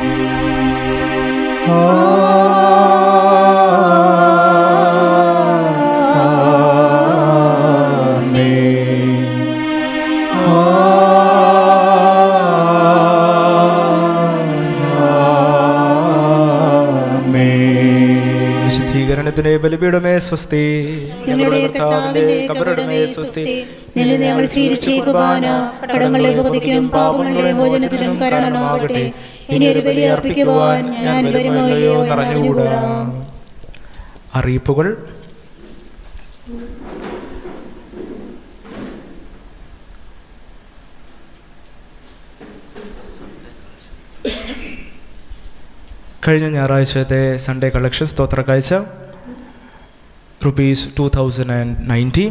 വിശുദ്ധീകരണത്തിന്റെ ബലിപീഠമേ സ്വസ്തി ഞങ്ങളുടെ കർത്താവിന്റെ കബറുടമേ സ്വസ്തി നിന്നെ ഞങ്ങൾ സ്വീകരിച്ച കുർബാന കടങ്ങളുടെ ഉപതിക്കും പാപങ്ങളുടെ മോചനത്തിനും കരണമാകട്ടെ ഇനി ഒരു ബലി അർപ്പിക്കുവാൻ ഞാൻ വരുമോ ഇല്ലയോ എന്ന് അറിഞ്ഞുകൂടാ അറിയിപ്പുകൾ കഴിഞ്ഞ ഞായറാഴ്ചത്തെ സൺഡേ കളക്ഷൻ സ്തോത്ര കാഴ്ച rupees two thousand and ninety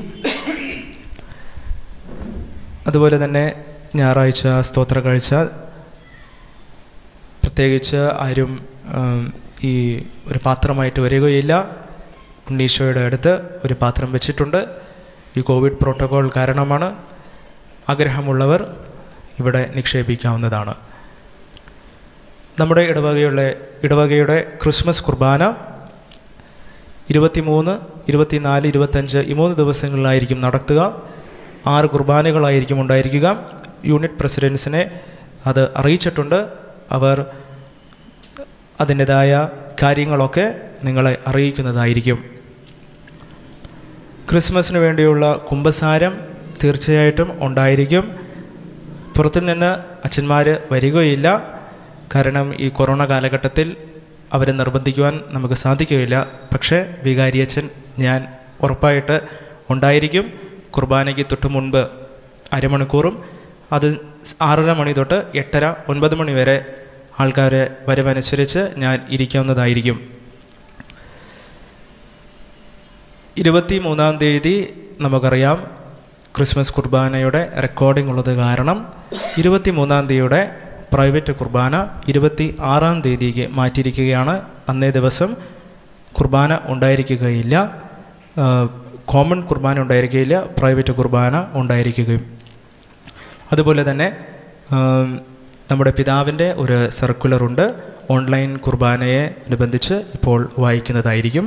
അതുപോലെ തന്നെ ഞായറാഴ്ച സ്തോത്ര കാഴ്ച പ്രത്യേകിച്ച് ആരും ഉം, ഈ ഒരു പാത്രമായിട്ട് വരികയില്ല ഉണ്ണീശോയുടെ അടുത്ത് ഒരു പാത്രം വെച്ചിട്ടുണ്ട് ഈ കോവിഡ് പ്രോട്ടോകോൾ കാരണമാണ് ആഗ്രഹമുള്ളവർ ഇവിടെ നിക്ഷേപിക്കാവുന്നതാണ് നമ്മുടെ ഇടവകയുടെ ഇടവകയുടെ ക്രിസ്മസ് കുർബാന ഇരുപത്തിമൂന്ന് ഇരുപത്തിനാല് ഇരുപത്തഞ്ച് ഈ മൂന്ന് ദിവസങ്ങളിലായിരിക്കും നടത്തുക ആറ് കുർബാനകളായിരിക്കും ഉണ്ടായിരിക്കുക യൂണിറ്റ് പ്രസിഡൻസിനെ അത് അറിയിച്ചിട്ടുണ്ട് അവർ അതിൻ്റെതായ കാര്യങ്ങളൊക്കെ നിങ്ങളെ അറിയിക്കുന്നതായിരിക്കും ക്രിസ്മസിന് വേണ്ടിയുള്ള കുംഭസാരം തീർച്ചയായിട്ടും ഉണ്ടായിരിക്കും പുറത്തു നിന്ന് അച്ഛന്മാർ വരികയില്ല കാരണം ഈ കൊറോണ കാലഘട്ടത്തിൽ അവരെ നിർബന്ധിക്കുവാൻ നമുക്ക് സാധിക്കുകയില്ല പക്ഷേ വികാരിയച്ഛൻ ഞാൻ ഉറപ്പായിട്ട് ഉണ്ടായിരിക്കും കുർബാനയ്ക്ക് തൊട്ട് മുൻപ് അരമണിക്കൂറും അത് ആറര മണി തൊട്ട് എട്ടര ഒൻപത് മണി വരെ ആൾക്കാരെ വരവനുസരിച്ച് ഞാൻ ഇരിക്കാവുന്നതായിരിക്കും ഇരുപത്തി മൂന്നാം തീയതി നമുക്കറിയാം ക്രിസ്മസ് കുർബാനയുടെ റെക്കോർഡിംഗ് ഉള്ളത് കാരണം ഇരുപത്തി മൂന്നാം തീയതിയുടെ പ്രൈവറ്റ് കുർബാന ഇരുപത്തി ആറാം തീയതിക്ക് മാറ്റിയിരിക്കുകയാണ് അന്നേ ദിവസം കുർബാന ഉണ്ടായിരിക്കുകയില്ല ആ, കോമൺ കുർബാന ഉണ്ടായിരിക്കുകയില്ല പ്രൈവറ്റ് കുർബാന ഉണ്ടായിരിക്കുകയും അതുപോലെ തന്നെ ആം, നമ്മുടെ പിതാവിൻ്റെ ഒരു സർക്കുലറുണ്ട് ഓൺലൈൻ കുർബാനയെ അനുബന്ധിച്ച് ഇപ്പോൾ വായിക്കുന്നതായിരിക്കും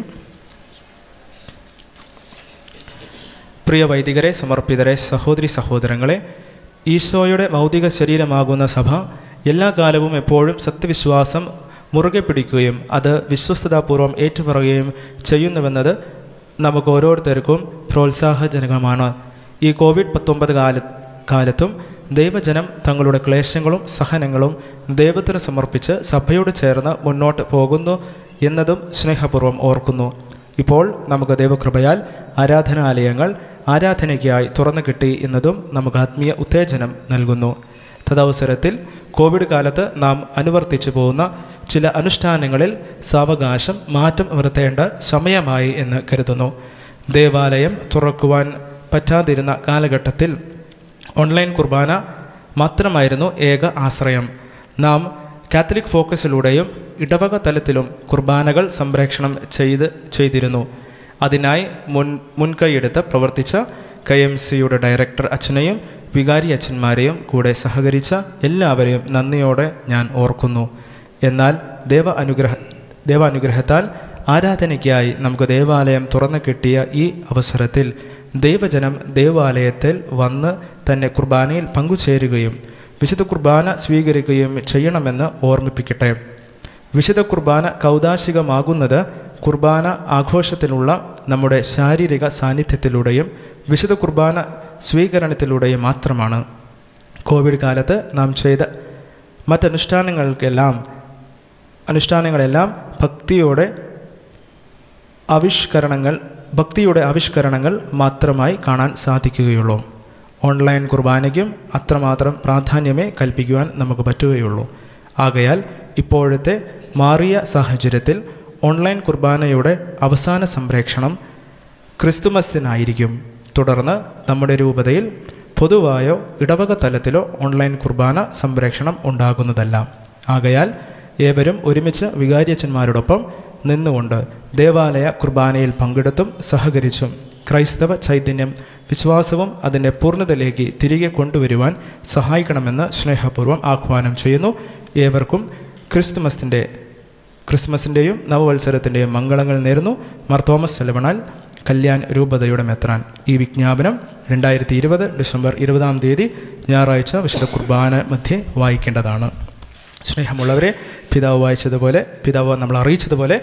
പ്രിയ വൈദികരെ സമർപ്പിതരെ സഹോദരി സഹോദരങ്ങളെ ഈശോയുടെ ഭൗതിക ശരീരമാകുന്ന സഭ എല്ലാ കാലവും എപ്പോഴും സത്യവിശ്വാസം മുറുകെ പിടിക്കുകയും അത് വിശ്വസ്തതാപൂർവം ഏറ്റുപറയുകയും ചെയ്യുന്നുവെന്നത് നമുക്ക് ഓരോരുത്തർക്കും പ്രോത്സാഹജനകമാണ് ഈ കോവിഡ് പത്തൊമ്പത് കാല കാലത്തും ദൈവജനം തങ്ങളുടെ ക്ലേശങ്ങളും സഹനങ്ങളും ദൈവത്തിന് സമർപ്പിച്ച് സഭയോട് ചേർന്ന് മുന്നോട്ട് പോകുന്നു എന്നതും സ്നേഹപൂർവ്വം ഓർക്കുന്നു ഇപ്പോൾ നമുക്ക് ദൈവകൃപയാൽ ആരാധനാലയങ്ങൾ ആരാധനയ്ക്കായി തുറന്നു കിട്ടി എന്നതും നമുക്ക് ആത്മീയ ഉത്തേജനം നൽകുന്നു തദവസരത്തിൽ കോവിഡ് കാലത്ത് നാം അനുവർത്തിച്ചു പോകുന്ന ചില അനുഷ്ഠാനങ്ങളിൽ സാവകാശം മാറ്റം വരുത്തേണ്ട സമയമായി എന്ന് കരുതുന്നു ദേവാലയം തുറക്കുവാൻ പറ്റാതിരുന്ന കാലഘട്ടത്തിൽ ഓൺലൈൻ കുർബാന മാത്രമായിരുന്നു ഏക ആശ്രയം നാം കാത്തലിക് ഫോക്കസിലൂടെയും ഇടവക തലത്തിലും കുർബാനകൾ സംപ്രേഷണം ചെയ്ത് ചെയ്തിരുന്നു അതിനായി മുൻ മുൻകൈയെടുത്ത് പ്രവർത്തിച്ച കെ എം സിയുടെ ഡയറക്ടർ അച്ഛനെയും വികാരി അച്ഛന്മാരെയും കൂടെ സഹകരിച്ച എല്ലാവരെയും നന്ദിയോടെ ഞാൻ ഓർക്കുന്നു എന്നാൽ ദൈവ അനുഗ്രഹ ദൈവാനുഗ്രഹത്താൽ ആരാധനയ്ക്കായി നമുക്ക് ദേവാലയം തുറന്നു കിട്ടിയ ഈ അവസരത്തിൽ ദൈവജനം ദേവാലയത്തിൽ വന്ന് തന്നെ കുർബാനയിൽ പങ്കുചേരുകയും വിശുദ്ധ കുർബാന സ്വീകരിക്കുകയും ചെയ്യണമെന്ന് ഓർമ്മിപ്പിക്കട്ടെ വിശുദ്ധ കുർബാന കൗതാശികമാകുന്നത് കുർബാന ആഘോഷത്തിലുള്ള നമ്മുടെ ശാരീരിക സാന്നിധ്യത്തിലൂടെയും വിശുദ്ധ കുർബാന സ്വീകരണത്തിലൂടെയും മാത്രമാണ് കോവിഡ് കാലത്ത് നാം ചെയ്ത മറ്റനുഷ്ഠാനങ്ങൾക്കെല്ലാം അനുഷ്ഠാനങ്ങളെല്ലാം ഭക്തിയോടെ ആവിഷ്കരണങ്ങൾ ഭക്തിയുടെ ആവിഷ്കരണങ്ങൾ മാത്രമായി കാണാൻ സാധിക്കുകയുള്ളൂ ഓൺലൈൻ കുർബാനയ്ക്കും അത്രമാത്രം പ്രാധാന്യമേ കൽപ്പിക്കുവാൻ നമുക്ക് പറ്റുകയുള്ളൂ ആകയാൽ ഇപ്പോഴത്തെ മാറിയ സാഹചര്യത്തിൽ ഓൺലൈൻ കുർബാനയുടെ അവസാന സംപ്രേക്ഷണം ക്രിസ്തുമസിനായിരിക്കും തുടർന്ന് നമ്മുടെ രൂപതയിൽ പൊതുവായോ ഇടവക തലത്തിലോ ഓൺലൈൻ കുർബാന സംപ്രേക്ഷണം ഉണ്ടാകുന്നതല്ല ആകയാൽ ഏവരും ഒരുമിച്ച് വികാരിയച്ചന്മാരോടൊപ്പം നിന്നുകൊണ്ട് ദേവാലയ കുർബാനയിൽ പങ്കെടുത്തും സഹകരിച്ചും ക്രൈസ്തവ ചൈതന്യം വിശ്വാസവും അതിൻ്റെ പൂർണ്ണതയിലേക്ക് തിരികെ കൊണ്ടുവരുവാൻ സഹായിക്കണമെന്ന് സ്നേഹപൂർവ്വം ആഹ്വാനം ചെയ്യുന്നു ഏവർക്കും ക്രിസ്തുമസിൻ്റെ ക്രിസ്മസിൻ്റെയും നവവത്സരത്തിൻ്റെയും മംഗളങ്ങൾ നേരുന്നു മാർ തോമസ് സെലവണാൽ കല്യാൺ രൂപതയുടെ മെത്രാൻ ഈ വിജ്ഞാപനം രണ്ടായിരത്തി ഇരുപത് ഡിസംബർ ഇരുപതാം തീയതി ഞായറാഴ്ച വിശുദ്ധ കുർബാന മധ്യേ വായിക്കേണ്ടതാണ് സ്നേഹമുള്ളവരെ പിതാവ് വായിച്ചതുപോലെ പിതാവ് നമ്മൾ അറിയിച്ചതുപോലെ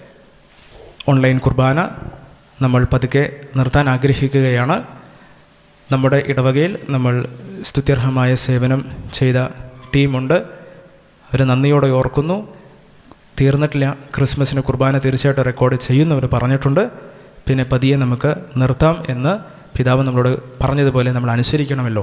ഓൺലൈൻ കുർബാന നമ്മൾ പതുക്കെ നിർത്താൻ ആഗ്രഹിക്കുകയാണ് നമ്മുടെ ഇടവകയിൽ നമ്മൾ സ്തുത്യർഹമായ സേവനം ചെയ്ത ടീമുണ്ട് അവർ നന്ദിയോടെ ഓർക്കുന്നു തീർന്നിട്ടില്ല ക്രിസ്മസിന് കുർബാന തീർച്ചയായിട്ടും റെക്കോർഡ് ചെയ്യുന്നവർ പറഞ്ഞിട്ടുണ്ട് പിന്നെ പതിയെ നമുക്ക് നിർത്താം എന്ന് പിതാവ് നമ്മളോട് പറഞ്ഞതുപോലെ നമ്മൾ അനുസരിക്കണമല്ലോ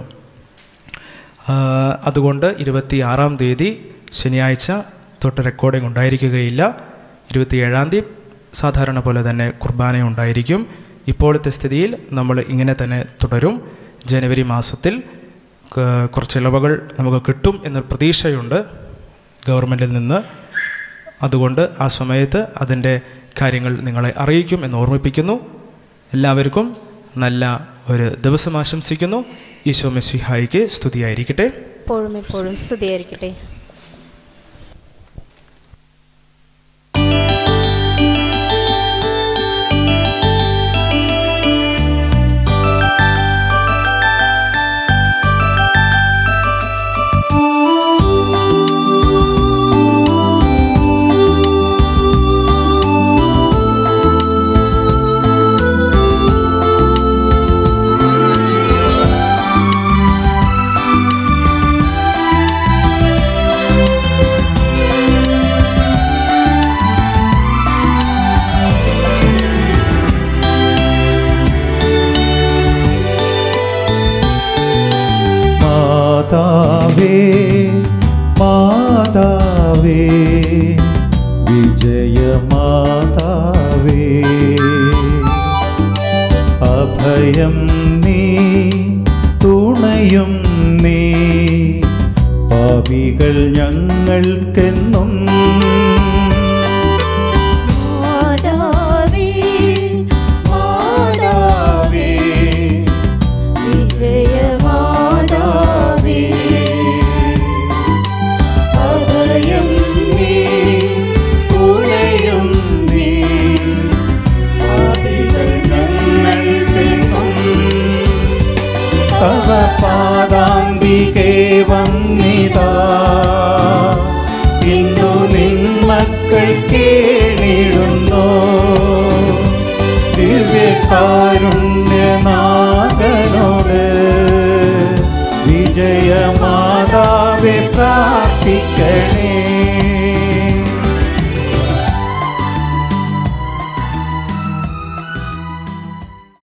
ആ, അതുകൊണ്ട് ഇരുപത്തി ആറാം തീയതി ശനിയാഴ്ച തൊട്ട് റെക്കോർഡിംഗ് ഉണ്ടായിരിക്കുകയില്ല ഇരുപത്തിയേഴാം തീയതി സാധാരണ പോലെ തന്നെ കുർബാന ഉണ്ടായിരിക്കും ഇപ്പോഴത്തെ സ്ഥിതിയിൽ നമ്മൾ ഇങ്ങനെ തന്നെ തുടരും ജനുവരി മാസത്തിൽ ക- കുറച്ച് ഇളവുകൾ നമുക്ക് കിട്ടും എന്നൊരു പ്രതീക്ഷയുണ്ട് ഗവൺമെൻറ്റിൽ നിന്ന് അതുകൊണ്ട് ആ സമയത്ത് അതിൻ്റെ കാര്യങ്ങൾ നിങ്ങളെ അറിയിക്കും എന്ന് ഓർമ്മിപ്പിക്കുന്നു എല്ലാവർക്കും നല്ല ഒരു ദിവസം ആശംസിക്കുന്നു ഈശോ മെസ്സിഹായിക്ക് സ്തുതിയായിരിക്കട്ടെ എപ്പോഴും എപ്പോഴും സ്തുതിയായിരിക്കട്ടെ മാതാവേ മാതാവേ വിജയമാതാവേ അഭയം നീ മാതാവേ മാതാവേ വിജയമാതാവേ അഭയം നീ തുണയും നീ പാപികൾ ഞങ്ങൾക്കെന്നും തവ പാദാന്തികേ വന്നിതാ ഇന്നു നിൻ മക്കൾ കേണിടുന്നു ദിവ്യകാരുണ്യനാഥനോട് വിജയമാതാവെ പ്രാ